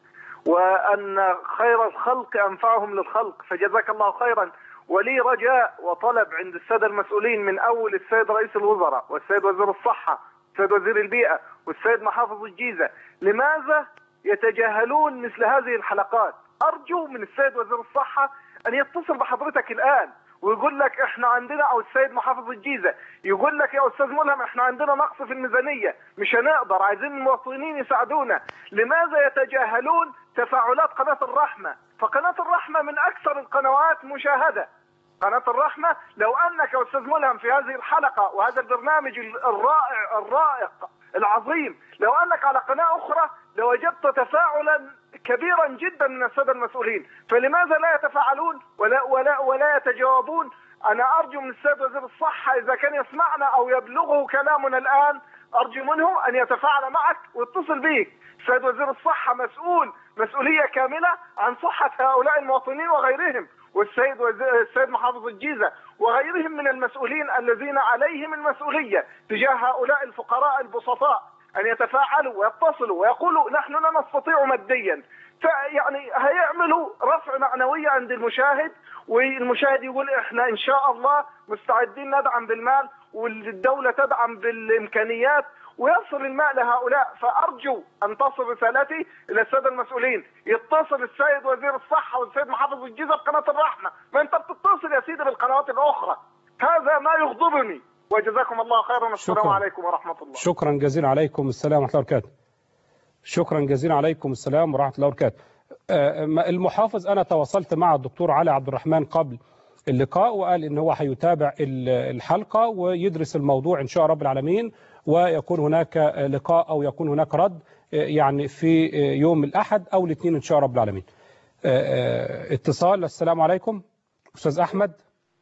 وأن خير الخلق أنفعهم للخلق فجزاك الله خيرا ولي رجاء وطلب عند السادة المسؤولين من أول السيد رئيس الوزراء والسيد وزير الصحة والسيد وزير البيئة والسيد محافظ الجيزة لماذا يتجاهلون مثل هذه الحلقات أرجو من السيد وزير الصحة أن يتصل بحضرتك الآن ويقول لك احنا عندنا او السيد محافظ الجيزه يقول لك يا استاذ ملهم احنا عندنا نقص في الميزانيه مش هنقدر عايزين المواطنين يساعدونا لماذا يتجاهلون تفاعلات قناه الرحمه فقناه الرحمه من اكثر القنوات مشاهده قناة الرحمة لو أنك يا أستاذ ملهم في هذه الحلقة وهذا البرنامج الرائع الرائق العظيم لو أنك على قناة أخرى لوجدت تفاعلا كبيرا جدا من السادة المسؤولين فلماذا لا يتفاعلون ولا ولا ولا يتجاوبون أنا أرجو من السيد وزير الصحة إذا كان يسمعنا أو يبلغه كلامنا الآن أرجو منه أن يتفاعل معك ويتصل بيك السيد وزير الصحة مسؤول مسؤولية كاملة عن صحة هؤلاء المواطنين وغيرهم والسيد وزير السيد محافظ الجيزة وغيرهم من المسؤولين الذين عليهم المسؤولية تجاه هؤلاء الفقراء البسطاء أن يتفاعلوا ويتصلوا ويقولوا نحن لا نستطيع ماديا يعني هيعملوا رفع معنوية عند المشاهد والمشاهد يقول احنا ان شاء الله مستعدين ندعم بالمال والدولة تدعم بالامكانيات ويصل الماء لهؤلاء فارجو ان تصل رسالتي الى الساده المسؤولين يتصل السيد وزير الصحه والسيد محافظ الجيزه بقناه الرحمه ما انت بتتصل يا سيدي بالقنوات الاخرى هذا ما يغضبني وجزاكم الله خيرا والسلام شكراً. عليكم ورحمه الله شكرا جزيلا عليكم السلام ورحمه الله وبركاته شكرا جزيلا عليكم السلام ورحمه الله وبركاته آه، ما- المحافظ انا تواصلت مع الدكتور علي عبد الرحمن قبل اللقاء وقال ان هو هيتابع ال- الحلقه ويدرس الموضوع ان شاء رب العالمين ويكون هناك آه، لقاء او يكون هناك رد آه، يعني في آه، يوم الاحد او الاثنين ان شاء رب العالمين آه، آه، اتصال السلام عليكم استاذ احمد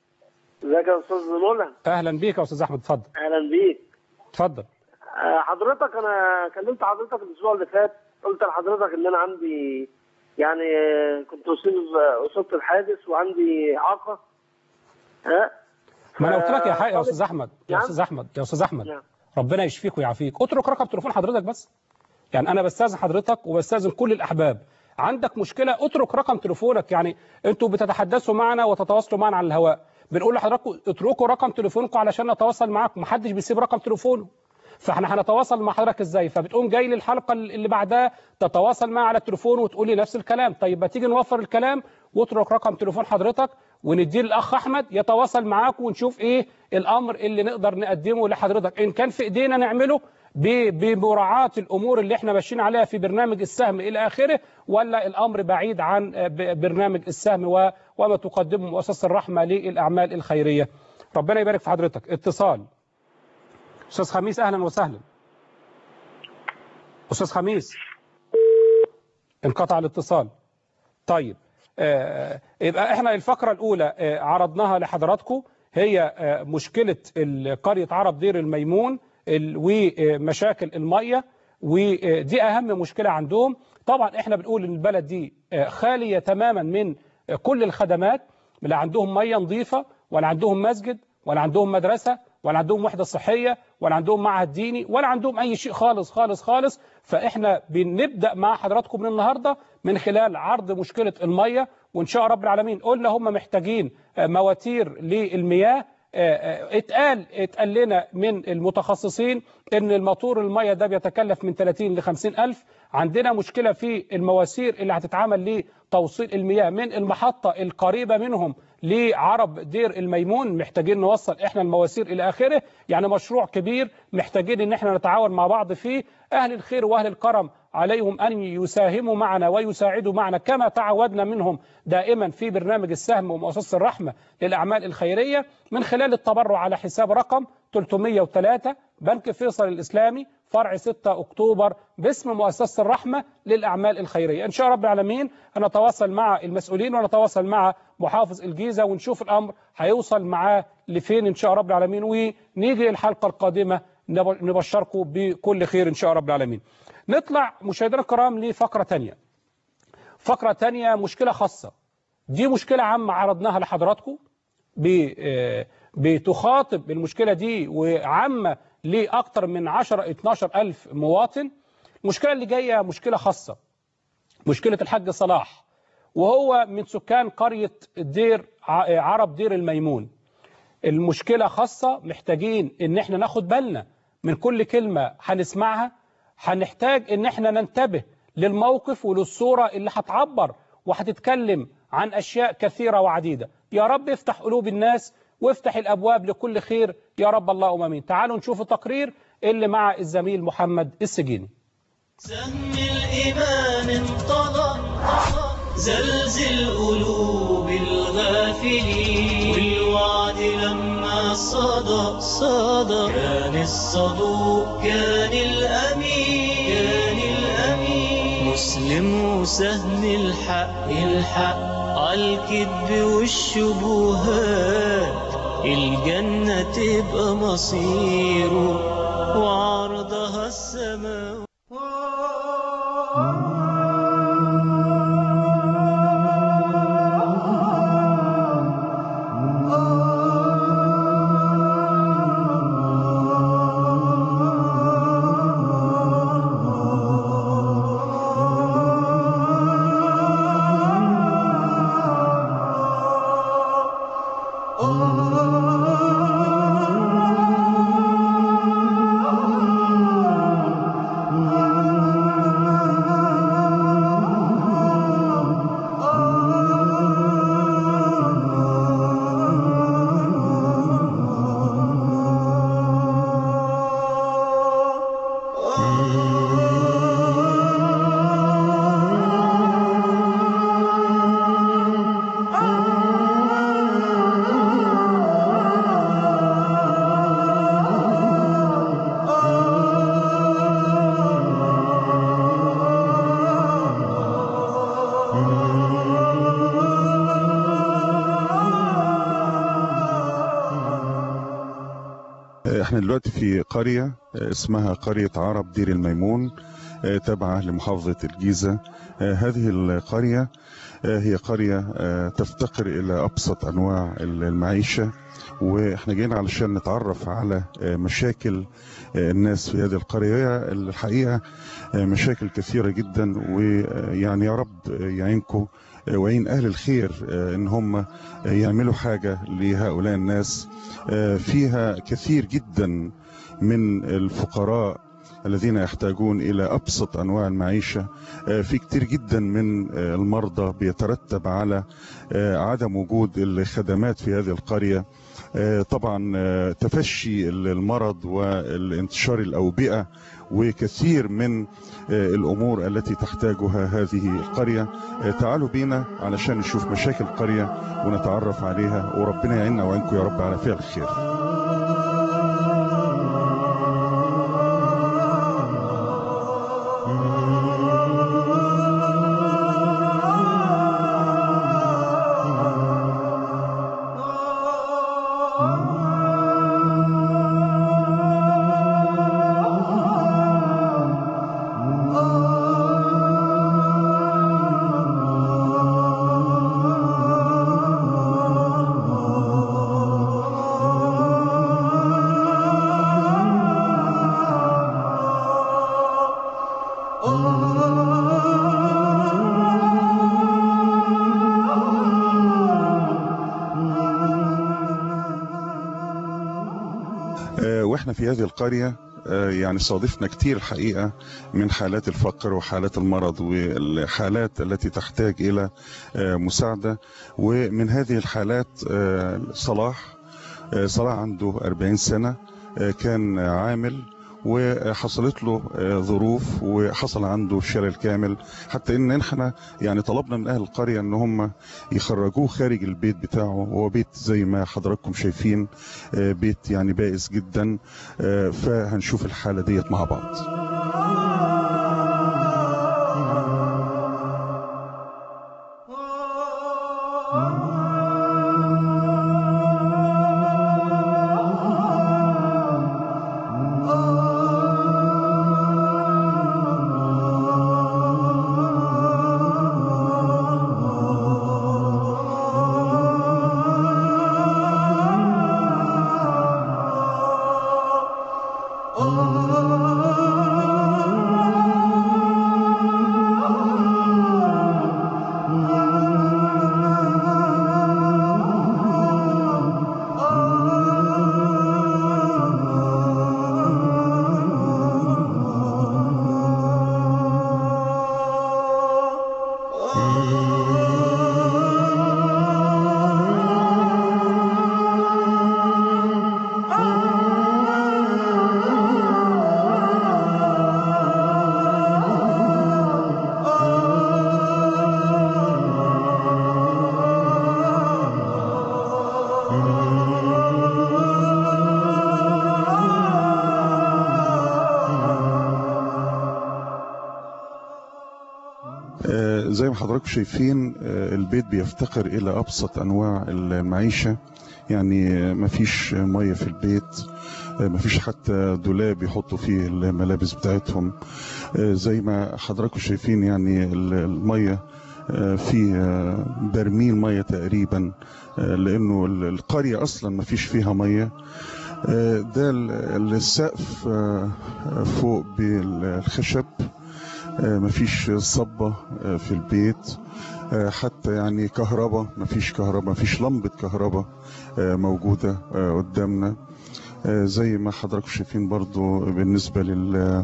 ازيك يا استاذ مولى اهلا بيك يا استاذ احمد اتفضل اهلا بيك اتفضل آه، حضرتك انا كلمت حضرتك الاسبوع اللي فات قلت لحضرتك ان انا عندي يعني آه، كنت اصيب اصبت الحادث وعندي اعاقه ها ما انا قلت لك يا حق يا طالب- استاذ احمد يا نعم. استاذ احمد يا استاذ احمد نعم. ربنا يشفيك ويعافيك اترك رقم تليفون حضرتك بس يعني انا بستاذن حضرتك وبستاذن كل الاحباب عندك مشكله اترك رقم تليفونك يعني انتوا بتتحدثوا معنا وتتواصلوا معنا على الهواء بنقول لحضراتكم اتركوا رقم تليفونكم علشان نتواصل معاكم محدش بيسيب رقم تليفونه فاحنا هنتواصل مع حضرتك ازاي فبتقوم جاي للحلقه اللي بعدها تتواصل معي على التليفون وتقول لي نفس الكلام طيب ما تيجي نوفر الكلام واترك رقم تليفون حضرتك ونديه للاخ احمد يتواصل معاك ونشوف ايه الامر اللي نقدر نقدمه لحضرتك ان كان في ايدينا نعمله ب- بمراعاة الأمور اللي احنا ماشيين عليها في برنامج السهم إلى آخره ولا الأمر بعيد عن آه، ب- برنامج السهم و- وما تقدمه مؤسسة الرحمة للأعمال الخيرية ربنا يبارك في حضرتك اتصال أستاذ خميس أهلا وسهلا أستاذ خميس انقطع الاتصال طيب آه، يبقى احنا الفقرة الأولى آه، عرضناها لحضراتكم هي آه، مشكلة ال- قرية عرب دير الميمون ال- ومشاكل المية ودي أهم مشكلة عندهم طبعا احنا بنقول ان البلد دي آه، خالية تماما من آه، كل الخدمات لا عندهم مية نظيفة ولا عندهم مسجد ولا عندهم مدرسة ولا عندهم وحدة صحية ولا عندهم معهد ديني ولا عندهم أي شيء خالص خالص خالص فإحنا بنبدأ مع حضراتكم من النهاردة من خلال عرض مشكلة المية وإن شاء رب العالمين قلنا هم محتاجين آه، مواتير للمياه آه، آه، اتقال اتقال لنا من المتخصصين ان الموتور الميه ده بيتكلف من 30 ل 50 الف عندنا مشكله في المواسير اللي هتتعمل لتوصيل المياه من المحطه القريبه منهم لعرب دير الميمون محتاجين نوصل احنا المواسير الى اخره يعني مشروع كبير محتاجين ان احنا نتعاون مع بعض فيه اهل الخير واهل الكرم عليهم ان يساهموا معنا ويساعدوا معنا كما تعودنا منهم دائما في برنامج السهم ومؤسسه الرحمه للاعمال الخيريه من خلال التبرع على حساب رقم 303 بنك فيصل الاسلامي فرع 6 اكتوبر باسم مؤسسه الرحمه للاعمال الخيريه ان شاء رب العالمين هنتواصل مع المسؤولين ونتواصل مع محافظ الجيزه ونشوف الامر هيوصل معاه لفين ان شاء رب العالمين ونيجي الحلقه القادمه نب- نبشركم بكل خير ان شاء رب العالمين نطلع مشاهدينا الكرام لفقره ثانيه فقره ثانيه مشكله خاصه دي مشكله عامه عرضناها لحضراتكم ب- آه، بتخاطب المشكلة دي وعامة لأكثر من 10 12 ألف مواطن المشكلة اللي جاية مشكلة خاصة مشكلة الحاج صلاح وهو من سكان قرية دير ع- عرب دير الميمون المشكلة خاصة محتاجين ان احنا ناخد بالنا من كل كلمة هنسمعها هنحتاج ان احنا ننتبه للموقف وللصورة اللي هتعبر وهتتكلم عن اشياء كثيرة وعديدة يا رب افتح قلوب الناس وافتح الابواب لكل خير يا رب اللهم امين تعالوا نشوف التقرير اللي مع الزميل محمد السجيني سهم الإيمان انطلق زلزل قلوب الغافلين والوعد لما صدى صدى كان الصدوق كان الأمين كان الأمين مسلم وسهم الحق الحق عالكذب والشبهات الجنة تبقى مصيره وعرضها السماوات احنا دلوقتي في قرية اسمها قرية عرب دير الميمون آه، تابعة لمحافظة الجيزة آه، هذه القرية آه، هي قرية آه، تفتقر إلى أبسط أنواع المعيشة وإحنا جينا علشان نتعرف على آه، مشاكل آه، الناس في هذه القرية هي الحقيقة آه، مشاكل كثيرة جدا ويعني يا رب يعينكم آه، ويعين أهل الخير آه، إن هم آه، يعملوا حاجة لهؤلاء الناس آه، فيها كثير جدا من الفقراء الذين يحتاجون إلى أبسط أنواع المعيشة آه، في كتير جدا من آه، المرضى بيترتب على آه، عدم وجود الخدمات في هذه القرية آه، طبعا آه، تفشي المرض والانتشار الأوبئة وكثير من آه، الأمور التي تحتاجها هذه القرية آه، تعالوا بينا علشان نشوف مشاكل القرية ونتعرف عليها وربنا يعيننا وعينكم يا رب على فعل الخير آه، واحنا في هذه القرية آه، يعني صادفنا كتير الحقيقة من حالات الفقر وحالات المرض والحالات التي تحتاج إلى آه، مساعدة ومن هذه الحالات آه، صلاح آه، صلاح عنده 40 سنة آه، كان عامل وحصلت له آه، ظروف وحصل عنده شلل كامل حتى ان احنا يعني طلبنا من اهل القريه ان هم يخرجوه خارج البيت بتاعه وهو بيت زي ما حضراتكم شايفين آه، بيت يعني بائس جدا آه، فهنشوف الحاله ديت مع بعض آه، زي ما حضراتكم شايفين آه، البيت بيفتقر إلى أبسط أنواع المعيشة يعني آه، مفيش مية في البيت آه، مفيش حتى دولاب يحطوا فيه الملابس بتاعتهم آه، زي ما حضراتكم شايفين يعني ال- المية آه، في آه، برميل مية تقريبا آه، لأنه ال- القرية أصلا مفيش فيها مية آه، ده ال- السقف آه، فوق بالخشب آه، مفيش صبة آه، في البيت آه، حتى يعني كهرباء مفيش كهرباء مفيش لمبة كهرباء آه، موجودة آه، قدامنا آه، زي ما حضراتكم شايفين برضو بالنسبة لل آه،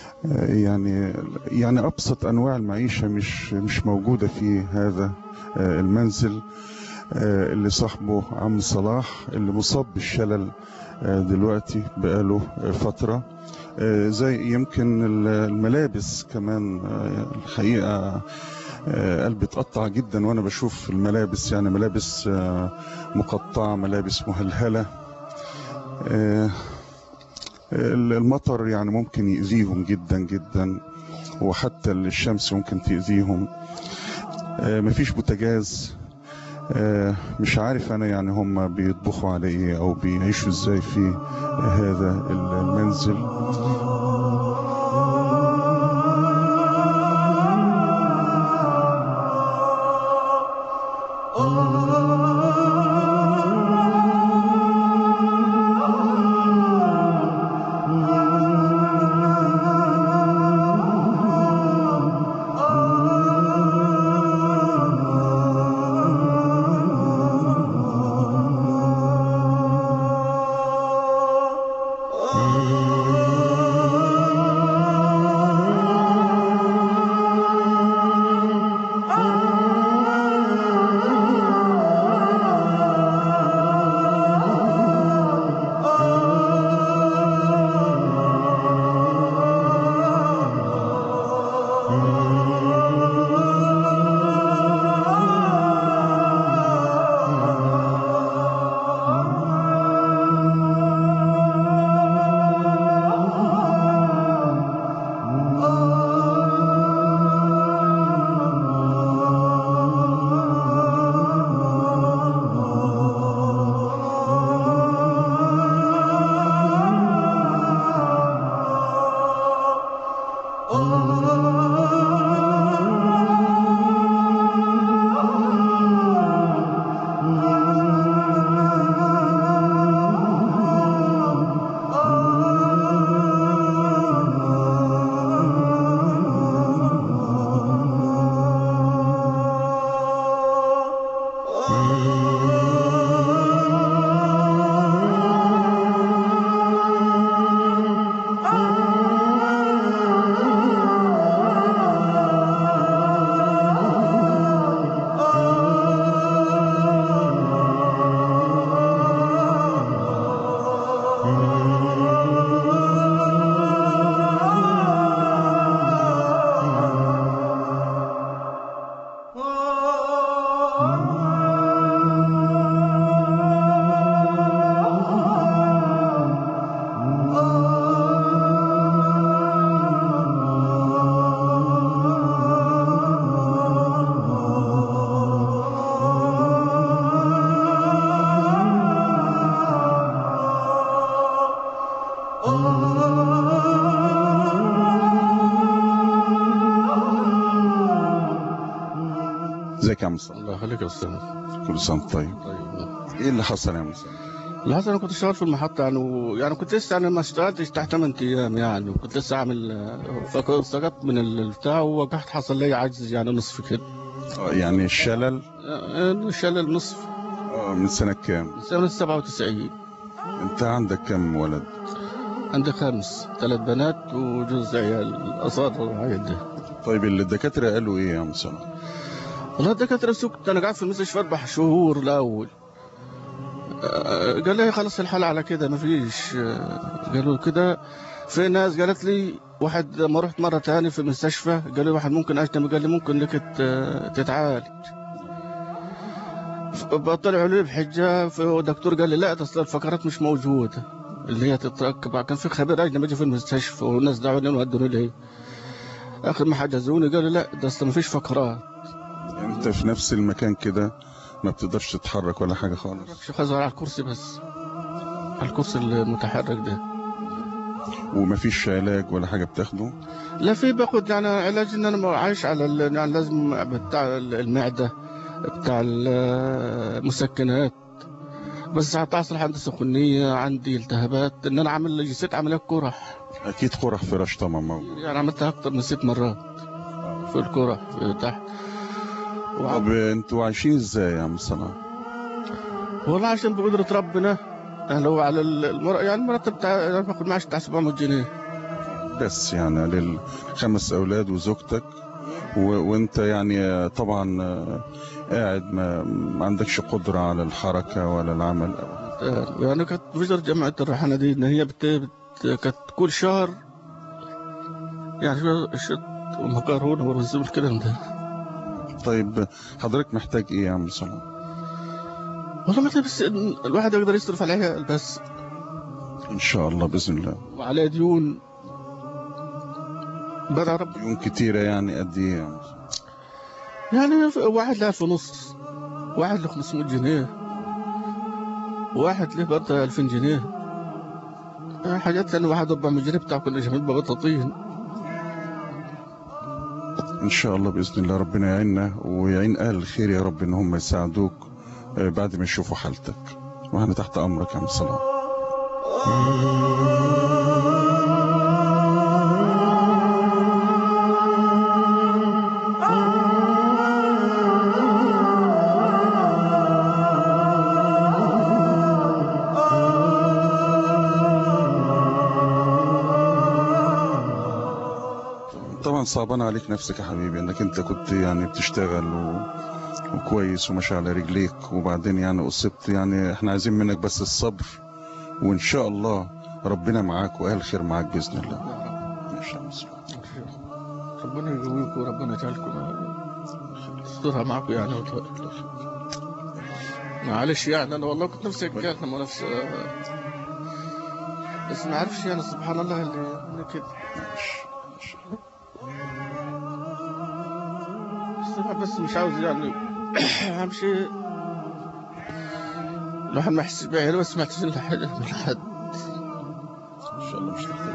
يعني يعني أبسط أنواع المعيشة مش مش موجودة في هذا آه، المنزل آه، اللي صاحبه عم صلاح اللي مصاب بالشلل آه، دلوقتي بقاله آه، فترة آه، زي يمكن ال- الملابس كمان آه، الحقيقة آه، قلبي اتقطع جدا وانا بشوف الملابس يعني ملابس آه، مقطعة ملابس مهلهلة آه، المطر يعني ممكن يأذيهم جدا جدا وحتى الشمس ممكن تأذيهم آه، مفيش بوتاجاز آه، مش عارف انا يعني هم بيطبخوا على ايه او بيعيشوا ازاي في هذا المنزل ازيك يا عم صلاح الله يخليك يا استاذ كل سنه وأنت طيب ايه اللي حصل يا عم صلاح اللي حصل انا كنت شغال في المحطه يعني و... يعني كنت لسه انا ما اشتغلتش تحت 8 ايام يعني وكنت لسه اعمل فسقطت من البتاع ووقعت حصل لي عجز يعني نصف كده آه، يعني الشلل آه، شلل نصف آه، من سنه كام سنه 97 انت عندك كم ولد عندي خمس ثلاث بنات وجوز عيال اصغر العيال ده طيب الدكاتره قالوا ايه يا عم صلاح والله الدكاتره سكت انا قاعد في المستشفى اربع شهور الاول آه، قال لي خلاص الحال على كده ما فيش آه، قالوا كده في ناس قالت لي واحد لما رحت مره تاني في المستشفى قال لي واحد ممكن اجنبي قال لي ممكن لك ت- تتعالج طلعوا لي بحجه فالدكتور قال لي لا ده اصل الفقرات مش موجوده اللي هي تتركب كان في خبير اجنبي جه في المستشفى والناس دعوني ودوني لي اخر ما حجزوني قالوا لا ده اصل ما فيش فقرات انت في نفس المكان كده ما بتقدرش تتحرك ولا حاجه خالص شخص على الكرسي بس على الكرسي المتحرك ده ومفيش علاج ولا حاجه بتاخده لا في باخد يعني علاج ان انا عايش على ال- يعني لازم بتاع المعده بتاع المسكنات بس ساعات تحصل عندي سخونيه عندي التهابات ان انا عامل جسيت عمليه قرح اكيد قرح فراش طبعا موجود يعني عملتها اكتر من ست مرات في القرح في تحت طب انتوا عايشين ازاي يا عم صلاح والله عشان بقدرة ربنا يعني لو على المر... يعني المرتب بتاع انا باخد معاش بتاع 700 جنيه بس يعني للخمس اولاد وزوجتك و... وانت يعني طبعا آه، قاعد ما... ما عندكش قدره على الحركه ولا العمل يعني كانت فجر جامعة الريحانة دي ان هي بت... بت... كانت كل شهر يعني شو- شط ومكرونة ورز والكلام ده طيب حضرتك محتاج ايه يا عم صلاح والله ما بس إن الواحد يقدر يصرف على العيال بس ان شاء الله باذن الله وعليه ديون بدع رب ديون كتيره يعني قد ايه يا عم يعني في- واحد له ألف ونص واحد له 500 جنيه واحد له برضه 2000 جنيه حاجات ثانية واحد 400 جنيه بتاع كل جميل ببطاطين ان شاء الله باذن الله ربنا يعيننا ويعين اهل الخير يا رب ان هم يساعدوك آه، بعد ما يشوفوا حالتك واحنا تحت امرك يا عم صلاح طبعا صعبان عليك نفسك يا حبيبي انك انت كنت يعني بتشتغل و... وكويس وماشي على رجليك وبعدين يعني اصبت يعني احنا عايزين منك بس الصبر وان شاء الله ربنا معاك واهل الخير معاك باذن الله ان شاء الله ربنا يقويكم وربنا يجعلكم يسترها معكم يعني وت- معلش يعني انا والله كنت نفسي اتكلم ونفسي بس ما عارفش يعني سبحان الله اللي اللي كده بس أنا بس مش عاوز يعني امشي الواحد ما يحس بيها بس ما يحتاج لحد من حد ان شاء الله مش محتاج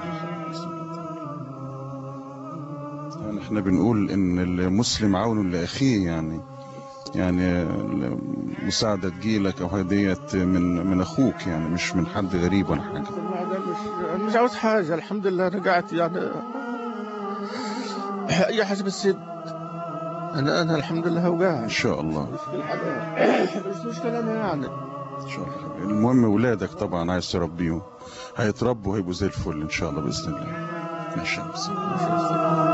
يعني احنا بنقول ان المسلم عون لاخيه يعني يعني المساعدة تجيلك او هدية من من اخوك يعني مش من حد غريب ولا حاجة المعدة مش أنا مش عاوز حاجة الحمد لله أنا قاعد يعني أي حاجة بس أنا أنا الحمد لله وقاعد ان شاء الله مش مشكلة أنا يعني ان شاء الله المهم ولادك طبعا عايز تربيهم هيتربوا هيبقوا زي الفل ان شاء الله باذن الله ماشي يا مساء.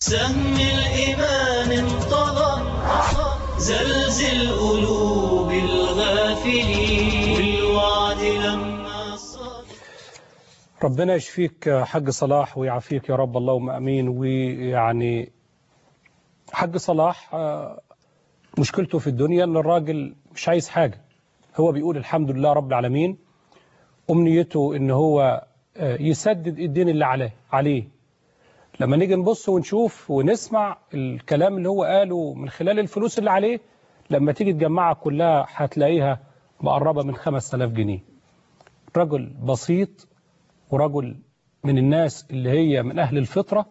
سهم الإيمان انطلق زلزل قلوب الغافلين بالوعد لما صار ربنا يشفيك يا حاج صلاح ويعافيك يا رب اللهم امين ويعني حاج صلاح آه، مشكلته في الدنيا ان الراجل مش عايز حاجه هو بيقول الحمد لله رب العالمين امنيته ان هو آه، يسدد الدين اللي عليه عليه لما نيجي نبص ونشوف ونسمع الكلام اللي هو قاله من خلال الفلوس اللي عليه لما تيجي تجمعها كلها هتلاقيها مقربة من 5000 جنيه رجل بسيط ورجل من الناس اللي هي من أهل الفطرة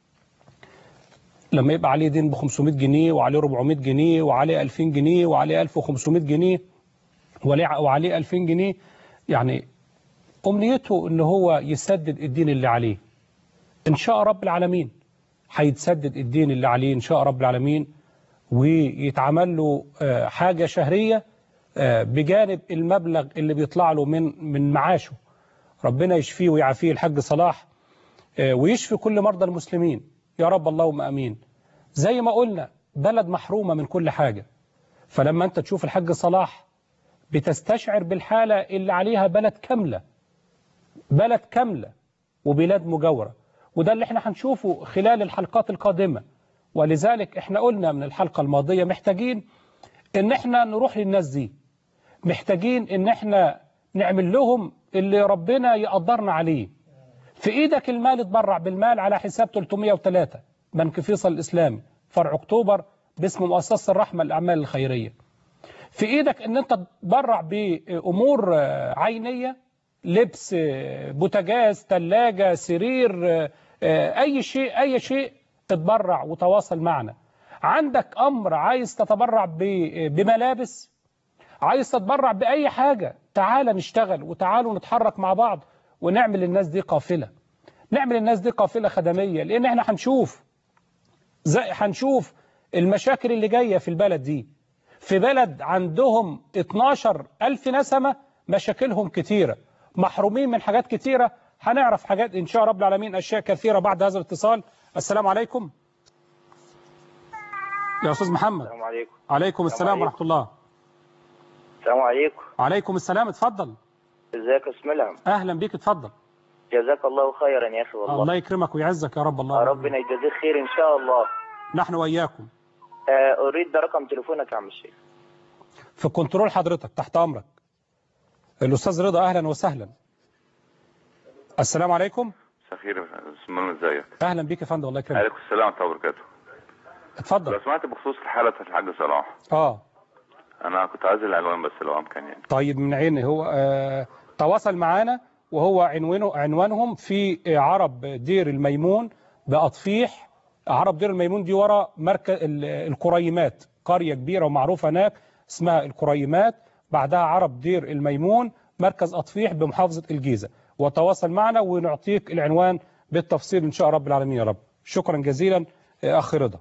لما يبقى عليه دين ب 500 جنيه وعليه 400 جنيه وعليه 2000 جنيه وعليه 1500 جنيه وعليه وعليه 2000 جنيه يعني أمنيته إن هو يسدد الدين اللي عليه إن شاء رب العالمين هيتسدد الدين اللي عليه إن شاء رب العالمين ويتعمل له آه، حاجة شهرية آه، بجانب المبلغ اللي بيطلع له من من معاشه ربنا يشفيه ويعافيه الحاج صلاح آه، ويشفي كل مرضى المسلمين يا رب اللهم امين زي ما قلنا بلد محرومة من كل حاجة فلما انت تشوف الحاج صلاح بتستشعر بالحالة اللي عليها بلد كاملة بلد كاملة وبلاد مجاورة وده اللي احنا هنشوفه خلال الحلقات القادمة ولذلك احنا قلنا من الحلقة الماضية محتاجين ان احنا نروح للناس دي محتاجين ان احنا نعمل لهم اللي ربنا يقدرنا عليه في ايدك المال اتبرع بالمال على حساب 303 بنك فيصل الاسلامي فرع اكتوبر باسم مؤسسة الرحمة للاعمال الخيرية في ايدك ان انت تتبرع بامور آه، عينية لبس آه، بوتاجاز ثلاجة سرير آه، آه، اي شيء اي شيء تتبرع وتواصل معنا عندك امر عايز تتبرع ب- بملابس عايز تتبرع باي حاجة تعال نشتغل وتعالوا نتحرك مع بعض ونعمل للناس دي قافلة نعمل للناس دي قافلة خدمية لان احنا هنشوف زي هنشوف المشاكل اللي جاية في البلد دي في بلد عندهم 12 ألف نسمة مشاكلهم كتيرة محرومين من حاجات كتيرة هنعرف حاجات إن شاء رب العالمين أشياء كثيرة بعد هذا الاتصال السلام عليكم يا أستاذ محمد السلام عليكم عليكم السلام عليكم. ورحمة الله السلام عليكم عليكم السلام اتفضل ازيك يا اسملهم أهلا بيك اتفضل جزاك الله خيرا يا اخي والله الله يكرمك ويعزك يا رب الله ربنا يجازيك خير ان شاء الله نحن وإياكم آه، اريد ده رقم تليفونك يا عم الشيخ في كنترول حضرتك تحت أمرك الأستاذ رضا أهلا وسهلا السلام عليكم سفير اسم الله ازيك أهلا بيك يا فندم الله يكرمك عليكم السلام ورحمه الله وبركاته اتفضل لو سمعت بخصوص الحاله بتاعت الحاج صلاح اه انا كنت عايز العنوان بس لو امكن يعني طيب من عيني هو آه تواصل معانا وهو عنوانه عنوانهم في آه، عرب دير الميمون بأطفيح عرب دير الميمون دي ورا مركز ال- الكريمات قرية كبيرة ومعروفة هناك اسمها الكريمات بعدها عرب دير الميمون مركز أطفيح بمحافظة الجيزة وتواصل معنا ونعطيك العنوان بالتفصيل إن شاء رب العالمين يا رب شكرا جزيلا آه، أخي رضا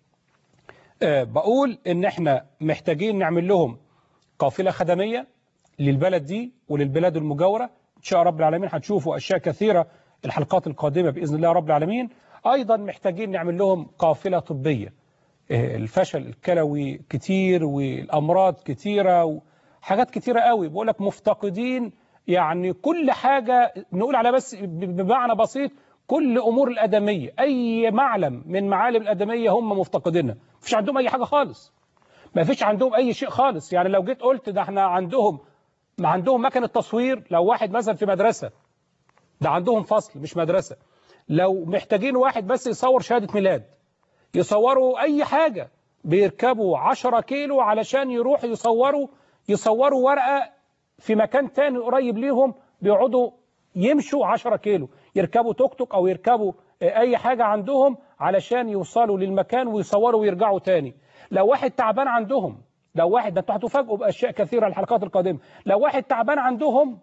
آه، بقول ان احنا محتاجين نعمل لهم قافلة خدمية للبلد دي وللبلاد المجاورة ان شاء رب العالمين هتشوفوا اشياء كثيرة الحلقات القادمة بإذن الله رب العالمين ايضا محتاجين نعمل لهم قافلة طبية آه، الفشل الكلوي كتير والامراض كتيرة وحاجات كتيرة قوي بقول لك مفتقدين يعني كل حاجة نقول على بس ب- بمعنى بسيط كل امور الادميه اي معلم من معالم الادميه هم مفتقدينها مفيش عندهم اي حاجه خالص ما فيش عندهم اي شيء خالص يعني لو جيت قلت ده احنا عندهم ما عندهم مكنه تصوير لو واحد مثلا في مدرسه ده عندهم فصل مش مدرسه لو محتاجين واحد بس يصور شهاده ميلاد يصوروا اي حاجه بيركبوا 10 كيلو علشان يروحوا يصوروا يصوروا ورقه في مكان تاني قريب ليهم بيقعدوا يمشوا 10 كيلو يركبوا توك توك او يركبوا آه، اي حاجة عندهم علشان يوصلوا للمكان ويصوروا ويرجعوا تاني لو واحد تعبان عندهم لو واحد ده انتوا هتفاجئوا باشياء كثيره الحلقات القادمه لو واحد تعبان عندهم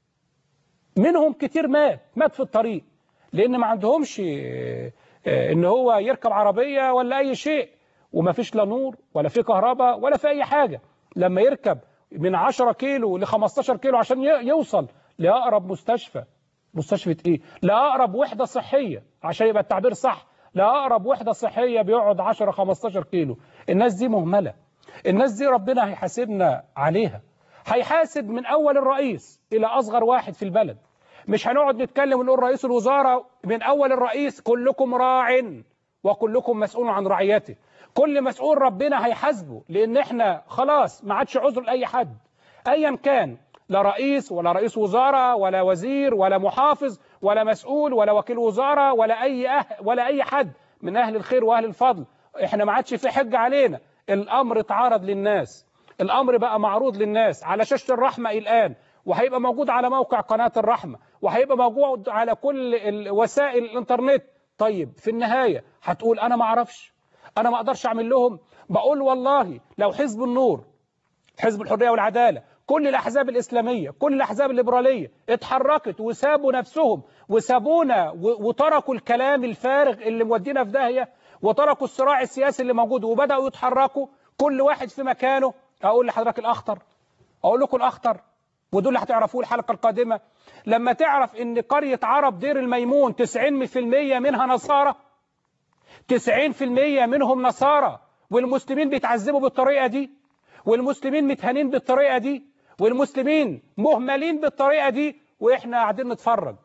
منهم كتير مات مات في الطريق لان ما عندهمش آه، آه، ان هو يركب عربيه ولا اي شيء وما فيش لا نور ولا في كهرباء ولا في اي حاجه لما يركب من 10 كيلو ل 15 كيلو عشان ي- يوصل لاقرب مستشفى مستشفى ايه لاقرب وحده صحيه عشان يبقى التعبير صح لأقرب وحدة صحية بيقعد 10 15 كيلو الناس دي مهملة الناس دي ربنا هيحاسبنا عليها هيحاسب من أول الرئيس إلى أصغر واحد في البلد مش هنقعد نتكلم ونقول رئيس الوزارة من أول الرئيس كلكم راع وكلكم مسؤول عن رعيته كل مسؤول ربنا هيحاسبه لأن احنا خلاص ما عادش عذر لأي حد أيا كان لا رئيس ولا رئيس وزارة ولا وزير ولا محافظ ولا مسؤول ولا وكيل وزارة ولا أي أه ولا أي حد من أهل الخير وأهل الفضل احنا ما عادش في حج علينا الأمر اتعرض للناس الأمر بقى معروض للناس على شاشة الرحمة الآن وهيبقى موجود على موقع قناة الرحمة وهيبقى موجود على كل ال- وسائل الإنترنت طيب في النهاية هتقول أنا ما أعرفش أنا ما أقدرش أعمل لهم بقول والله لو حزب النور حزب الحرية والعدالة كل الأحزاب الإسلامية كل الأحزاب الليبرالية اتحركت وسابوا نفسهم وسابونا و- وتركوا الكلام الفارغ اللي مودينا في داهية وتركوا الصراع السياسي اللي موجود وبدأوا يتحركوا كل واحد في مكانه أقول لحضرتك الأخطر أقول لكم الأخطر ودول اللي هتعرفوه الحلقة القادمة لما تعرف إن قرية عرب دير الميمون 90% منها نصارى 90% منهم نصارى والمسلمين بيتعذبوا بالطريقة دي والمسلمين متهانين بالطريقة دي والمسلمين مهملين بالطريقة دي وإحنا قاعدين نتفرج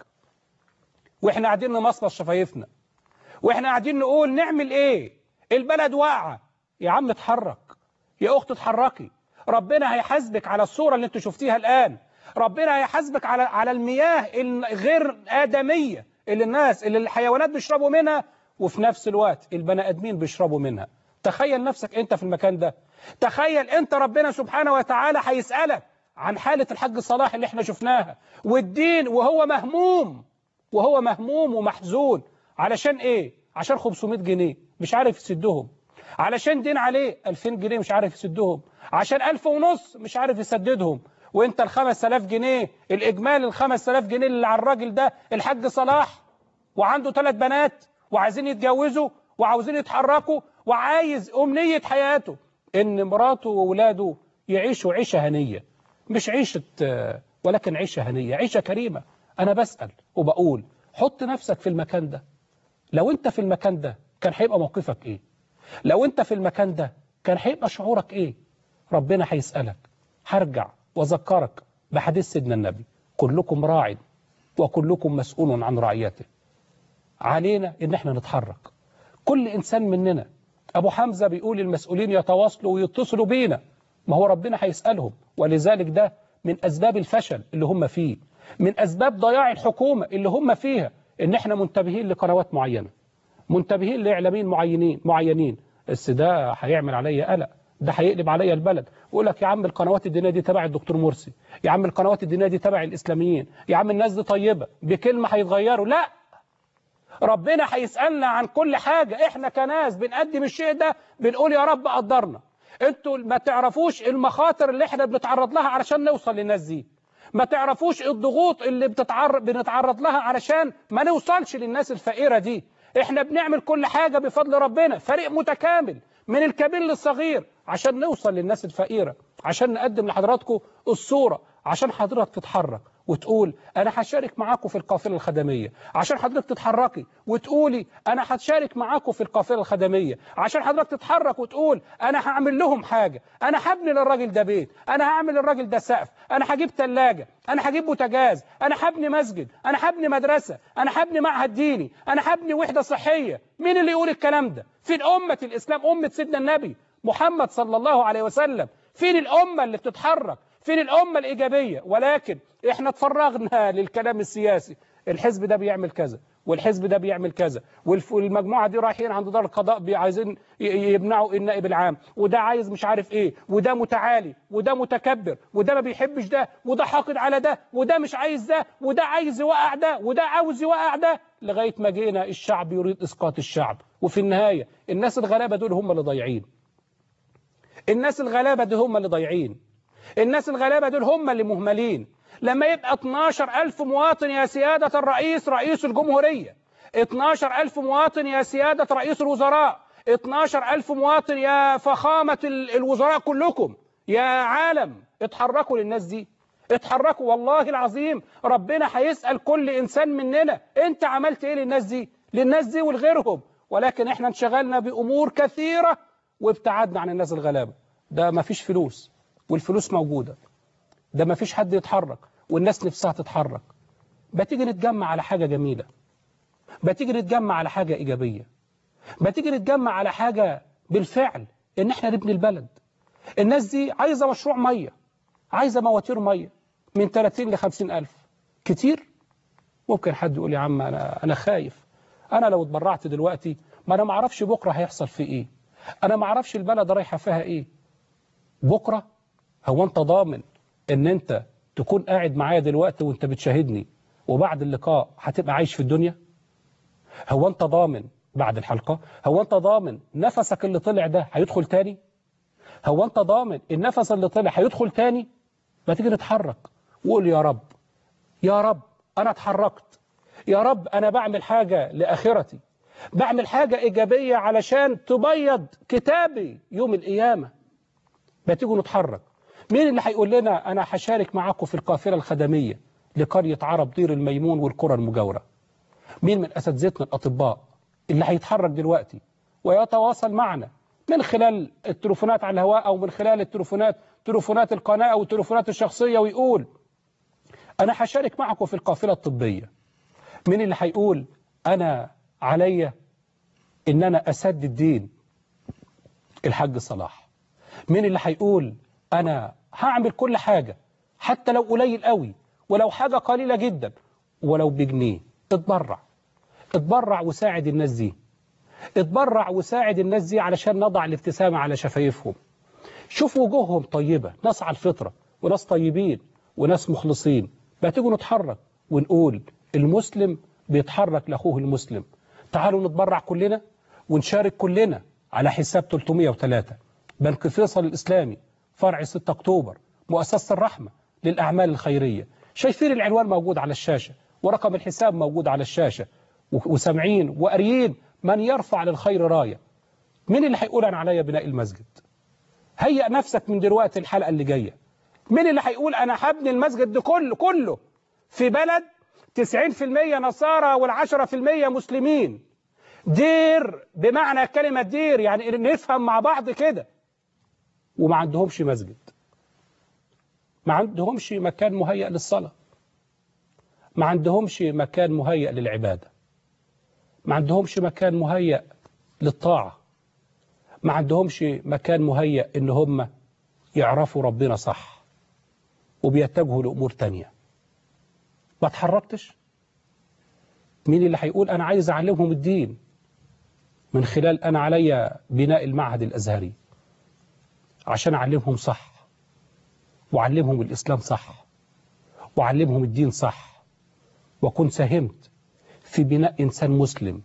وإحنا قاعدين نمصمص شفايفنا وإحنا قاعدين نقول نعمل إيه البلد واقعة يا عم اتحرك يا أخت اتحركي ربنا هيحاسبك على الصورة اللي انت شفتيها الآن ربنا هيحاسبك على على المياه الغير آدمية اللي الناس اللي الحيوانات بيشربوا منها وفي نفس الوقت البني آدمين بيشربوا منها تخيل نفسك انت في المكان ده تخيل انت ربنا سبحانه وتعالى هيسألك عن حالة الحج صلاح اللي احنا شفناها والدين وهو مهموم وهو مهموم ومحزون علشان ايه عشان 500 جنيه مش عارف يسدهم علشان دين عليه 2000 جنيه مش عارف يسدهم عشان 1000 ونص مش عارف يسددهم وانت ال 5000 جنيه الاجمالي ال 5000 جنيه اللي على الراجل ده الحاج صلاح وعنده ثلاث بنات وعايزين يتجوزوا وعاوزين يتحركوا وعايز أمنية حياته إن مراته وولاده يعيشوا عيشة هنية مش عيشة آه، ولكن عيشة هنية عيشة كريمة أنا بسأل وبقول حط نفسك في المكان ده لو أنت في المكان ده كان هيبقى موقفك إيه لو أنت في المكان ده كان هيبقى شعورك إيه ربنا هيسألك هرجع وذكرك بحديث سيدنا النبي كلكم راع وكلكم مسؤول عن رعيته علينا ان احنا نتحرك كل انسان مننا ابو حمزة بيقول المسؤولين يتواصلوا ويتصلوا بينا ما هو ربنا هيسألهم ولذلك ده من اسباب الفشل اللي هم فيه من اسباب ضياع الحكومة اللي هم فيها ان احنا منتبهين لقنوات معينة منتبهين لاعلاميين معينين معينين بس ده هيعمل عليا قلق ده هيقلب عليا البلد ويقول لك يا عم القنوات الدينيه دي تبع الدكتور مرسي يا عم القنوات الدينيه دي تبع الاسلاميين يا عم الناس دي طيبه بكلمه هيتغيروا لا ربنا هيسالنا عن كل حاجه احنا كناس بنقدم الشيء ده بنقول يا رب قدرنا انتوا ما تعرفوش المخاطر اللي احنا بنتعرض لها علشان نوصل للناس دي ما تعرفوش الضغوط اللي بتتعرض بنتعرض لها علشان ما نوصلش للناس الفقيره دي احنا بنعمل كل حاجه بفضل ربنا فريق متكامل من الكبير للصغير عشان نوصل للناس الفقيره عشان نقدم لحضراتكم الصوره عشان حضرتك تتحرك وتقول انا هشارك معاكم في القافله الخدميه عشان حضرتك تتحركي وتقولي انا هشارك معاكم في القافله الخدميه عشان حضرتك تتحرك وتقول انا هعمل لهم حاجه انا هبني للراجل ده بيت انا هعمل للراجل ده سقف انا هجيب ثلاجه انا هجيب بوتاجاز انا هبني مسجد انا هبني مدرسه انا هبني معهد ديني انا هبني وحده صحيه مين اللي يقول الكلام ده فين امه الاسلام امه سيدنا النبي محمد صلى الله عليه وسلم فين الامه اللي بتتحرك فين الأمة الإيجابية ولكن إحنا اتفرغنا للكلام السياسي الحزب ده بيعمل كذا والحزب ده بيعمل كذا والف- والمجموعة دي رايحين عند دار القضاء بي- عايزين ي- يمنعوا النائب العام وده عايز مش عارف ايه وده متعالي وده متكبر وده ما بيحبش ده وده حاقد على ده وده مش عايز ده وده عايز يوقع ده وده عاوز يوقع ده لغاية ما جينا الشعب يريد إسقاط الشعب وفي النهاية الناس الغلابة دول هم اللي ضايعين الناس الغلابة دول هم اللي ضايعين الناس الغلابة دول هم اللي مهملين لما يبقى 12 ألف مواطن يا سيادة الرئيس رئيس الجمهورية 12 ألف مواطن يا سيادة رئيس الوزراء 12 ألف مواطن يا فخامة ال- الوزراء كلكم يا عالم اتحركوا للناس دي اتحركوا والله العظيم ربنا هيسأل كل إنسان مننا انت عملت ايه للناس دي للناس دي ولغيرهم ولكن احنا انشغلنا بامور كثيره وابتعدنا عن الناس الغلابه ده ما فيش فلوس والفلوس موجوده ده ما فيش حد يتحرك والناس نفسها تتحرك بتيجي نتجمع على حاجه جميله بتيجي نتجمع على حاجه ايجابيه بتيجي نتجمع على حاجه بالفعل ان احنا نبني البلد الناس دي عايزه مشروع ميه عايزه مواتير ميه من 30 ل 50 الف كتير ممكن حد يقول يا عم انا انا خايف انا لو اتبرعت دلوقتي ما انا ما اعرفش بكره هيحصل في ايه انا ما اعرفش البلد رايحه فيها ايه بكره هو انت ضامن ان انت تكون قاعد معايا دلوقتي وانت بتشاهدني وبعد اللقاء هتبقى عايش في الدنيا هو انت ضامن بعد الحلقة هو انت ضامن نفسك اللي طلع ده هيدخل تاني هو انت ضامن النفس اللي طلع هيدخل تاني ما تيجي نتحرك وقول يا رب يا رب انا اتحركت يا رب انا بعمل حاجة لاخرتي بعمل حاجة ايجابية علشان تبيض كتابي يوم القيامة ما تيجوا نتحرك مين اللي هيقول لنا انا هشارك معاكم في القافلة الخدمية لقرية عرب دير الميمون والقرى المجاورة مين من اساتذتنا الاطباء اللي هيتحرك دلوقتي ويتواصل معنا من خلال التليفونات على الهواء او من خلال التليفونات تليفونات القناة او التليفونات الشخصية ويقول انا هشارك معكم في القافلة الطبية مين اللي هيقول انا عليا ان انا اسد الدين الحاج صلاح مين اللي هيقول انا هعمل كل حاجة حتى لو قليل قوي ولو حاجة قليلة جدا ولو بجنيه اتبرع اتبرع وساعد الناس دي اتبرع وساعد الناس دي علشان نضع الابتسامة على شفايفهم شوف وجوههم طيبة ناس على الفطرة وناس طيبين وناس مخلصين بقى تيجوا نتحرك ونقول المسلم بيتحرك لأخوه المسلم تعالوا نتبرع كلنا ونشارك كلنا على حساب 303 بنك فيصل الإسلامي فرع 6 أكتوبر مؤسسة الرحمة للأعمال الخيرية شايفين العنوان موجود على الشاشة ورقم الحساب موجود على الشاشة وسامعين وقاريين من يرفع للخير راية مين اللي هيقول أنا عليا بناء المسجد هيئ نفسك من دلوقتي الحلقة اللي جاية مين اللي هيقول أنا هبني المسجد ده كله كله في بلد 90% نصارى والعشرة في المية مسلمين دير بمعنى كلمة دير يعني نفهم مع بعض كده وما عندهمش مسجد ما عندهمش مكان مهيأ للصلاة ما عندهمش مكان مهيأ للعبادة ما عندهمش مكان مهيأ للطاعة ما عندهمش مكان مهيأ ان هم يعرفوا ربنا صح وبيتجهوا لأمور تانية ما اتحركتش مين اللي هيقول أنا عايز أعلمهم الدين من خلال أنا عليا بناء المعهد الأزهري عشان أعلمهم صح وأعلمهم الإسلام صح وأعلمهم الدين صح وكن ساهمت في بناء إنسان مسلم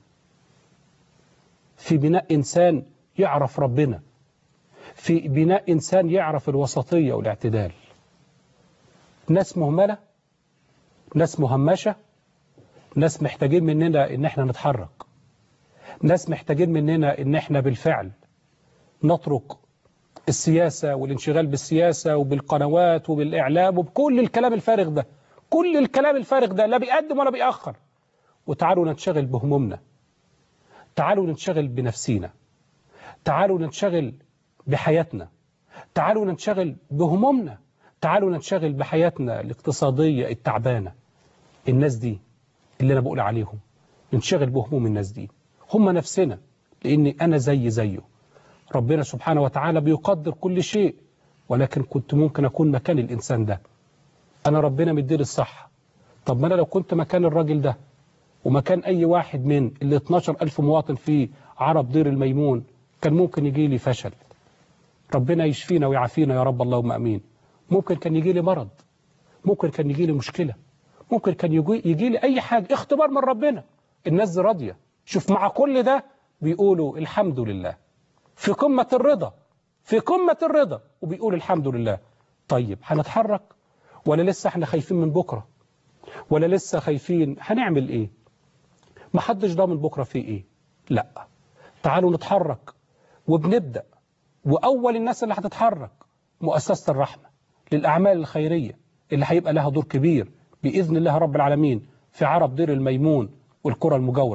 في بناء إنسان يعرف ربنا في بناء إنسان يعرف الوسطية والاعتدال ناس مهملة ناس مهمشة ناس محتاجين مننا إن احنا نتحرك ناس محتاجين مننا إن احنا بالفعل نترك السياسة والانشغال بالسياسة وبالقنوات وبالإعلام وبكل الكلام الفارغ ده كل الكلام الفارغ ده لا بيقدم ولا بيأخر وتعالوا ننشغل بهمومنا تعالوا ننشغل بنفسينا تعالوا ننشغل بحياتنا تعالوا ننشغل بهمومنا تعالوا ننشغل بحياتنا الاقتصادية التعبانة الناس دي اللي أنا بقول عليهم ننشغل بهموم الناس دي هم نفسنا لأني أنا زي زيه ربنا سبحانه وتعالى بيقدر كل شيء ولكن كنت ممكن أكون مكان الإنسان ده أنا ربنا مدير الصحة طب ما أنا لو كنت مكان الراجل ده ومكان أي واحد من ال 12 ألف مواطن في عرب دير الميمون كان ممكن يجي لي فشل ربنا يشفينا ويعافينا يا رب اللهم أمين ممكن كان يجي لي مرض ممكن كان يجي لي مشكلة ممكن كان يجي, يجي لي أي حاجة اختبار من ربنا الناس دي راضية شوف مع كل ده بيقولوا الحمد لله في قمة الرضا في قمة الرضا وبيقول الحمد لله طيب هنتحرك ولا لسه احنا خايفين من بكرة ولا لسه خايفين هنعمل ايه ما حدش ضامن بكرة في ايه لا تعالوا نتحرك وبنبدأ وأول الناس اللي هتتحرك مؤسسة الرحمة للأعمال الخيرية اللي هيبقى لها دور كبير بإذن الله رب العالمين في عرب دير الميمون والقرى المجاورة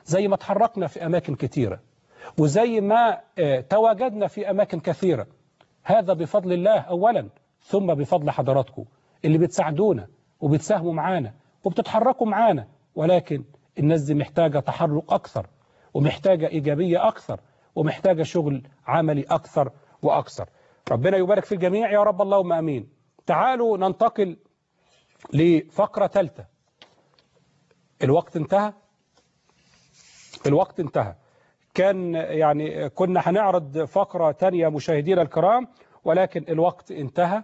زي ما تحركنا في أماكن كثيرة وزي ما آه، تواجدنا في أماكن كثيرة هذا بفضل الله أولا ثم بفضل حضراتكم اللي بتساعدونا وبتساهموا معانا وبتتحركوا معانا ولكن الناس دي محتاجة تحرك أكثر ومحتاجة إيجابية أكثر ومحتاجة شغل عملي أكثر وأكثر ربنا يبارك في الجميع يا رب اللهم أمين تعالوا ننتقل لفقرة ثالثة الوقت انتهى الوقت انتهى كان يعني كنا هنعرض فقرة تانية مشاهدينا الكرام ولكن الوقت انتهى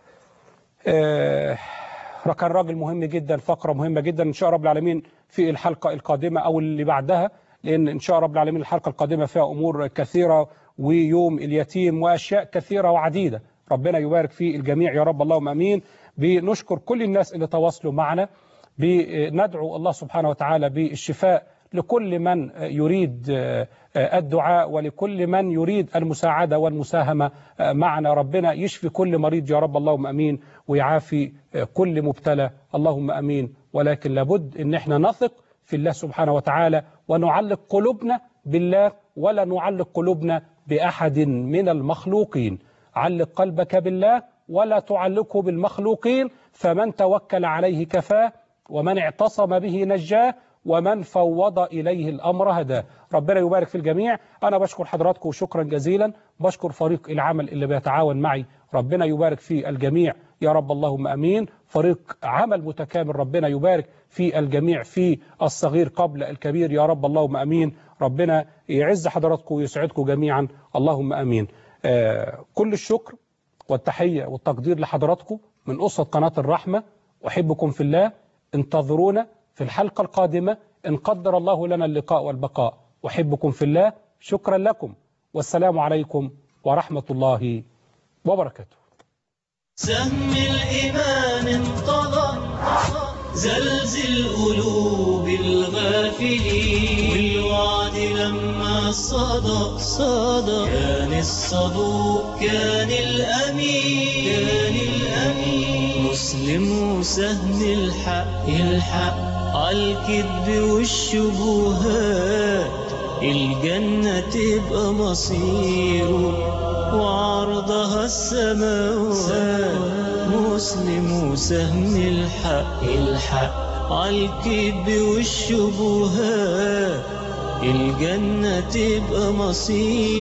آه، كان راجل مهم جدا فقرة مهمة جدا إن شاء رب العالمين في الحلقة القادمة أو اللي بعدها لأن إن شاء رب العالمين الحلقة القادمة فيها أمور كثيرة ويوم اليتيم وأشياء كثيرة وعديدة ربنا يبارك في الجميع يا رب اللهم أمين بنشكر كل الناس اللي تواصلوا معنا بندعو الله سبحانه وتعالى بالشفاء لكل من يريد الدعاء ولكل من يريد المساعدة والمساهمة معنا ربنا يشفي كل مريض يا رب اللهم أمين ويعافي كل مبتلى اللهم أمين ولكن لابد ان احنا نثق في الله سبحانه وتعالى ونعلق قلوبنا بالله ولا نعلق قلوبنا بأحد من المخلوقين علق قلبك بالله ولا تعلقه بالمخلوقين فمن توكل عليه كفاه ومن اعتصم به نجاه ومن فوض إليه الأمر هداه ربنا يبارك في الجميع أنا بشكر حضراتكم شكرا جزيلا بشكر فريق العمل اللي بيتعاون معي ربنا يبارك في الجميع يا رب اللهم أمين فريق عمل متكامل ربنا يبارك في الجميع في الصغير قبل الكبير يا رب اللهم أمين ربنا يعز حضراتكم ويسعدكم جميعا اللهم أمين آه كل الشكر والتحية والتقدير لحضراتكم من أسرة قناة الرحمة أحبكم في الله انتظرونا في الحلقة القادمة إن قدر الله لنا اللقاء والبقاء أحبكم في الله شكرا لكم والسلام عليكم ورحمة الله وبركاته سهم الإيمان انقضى زلزل قلوب الغافلين بالوعد لما صدى صدى كان الصدوق كان الأمين كان الأمين مسلم وسهم الحق الحق عالكذب والشبهات الجنة تبقى مصيره وعرضها السماوات مسلم وسهم الحق الحق عالكذب والشبهات الجنة تبقى مصير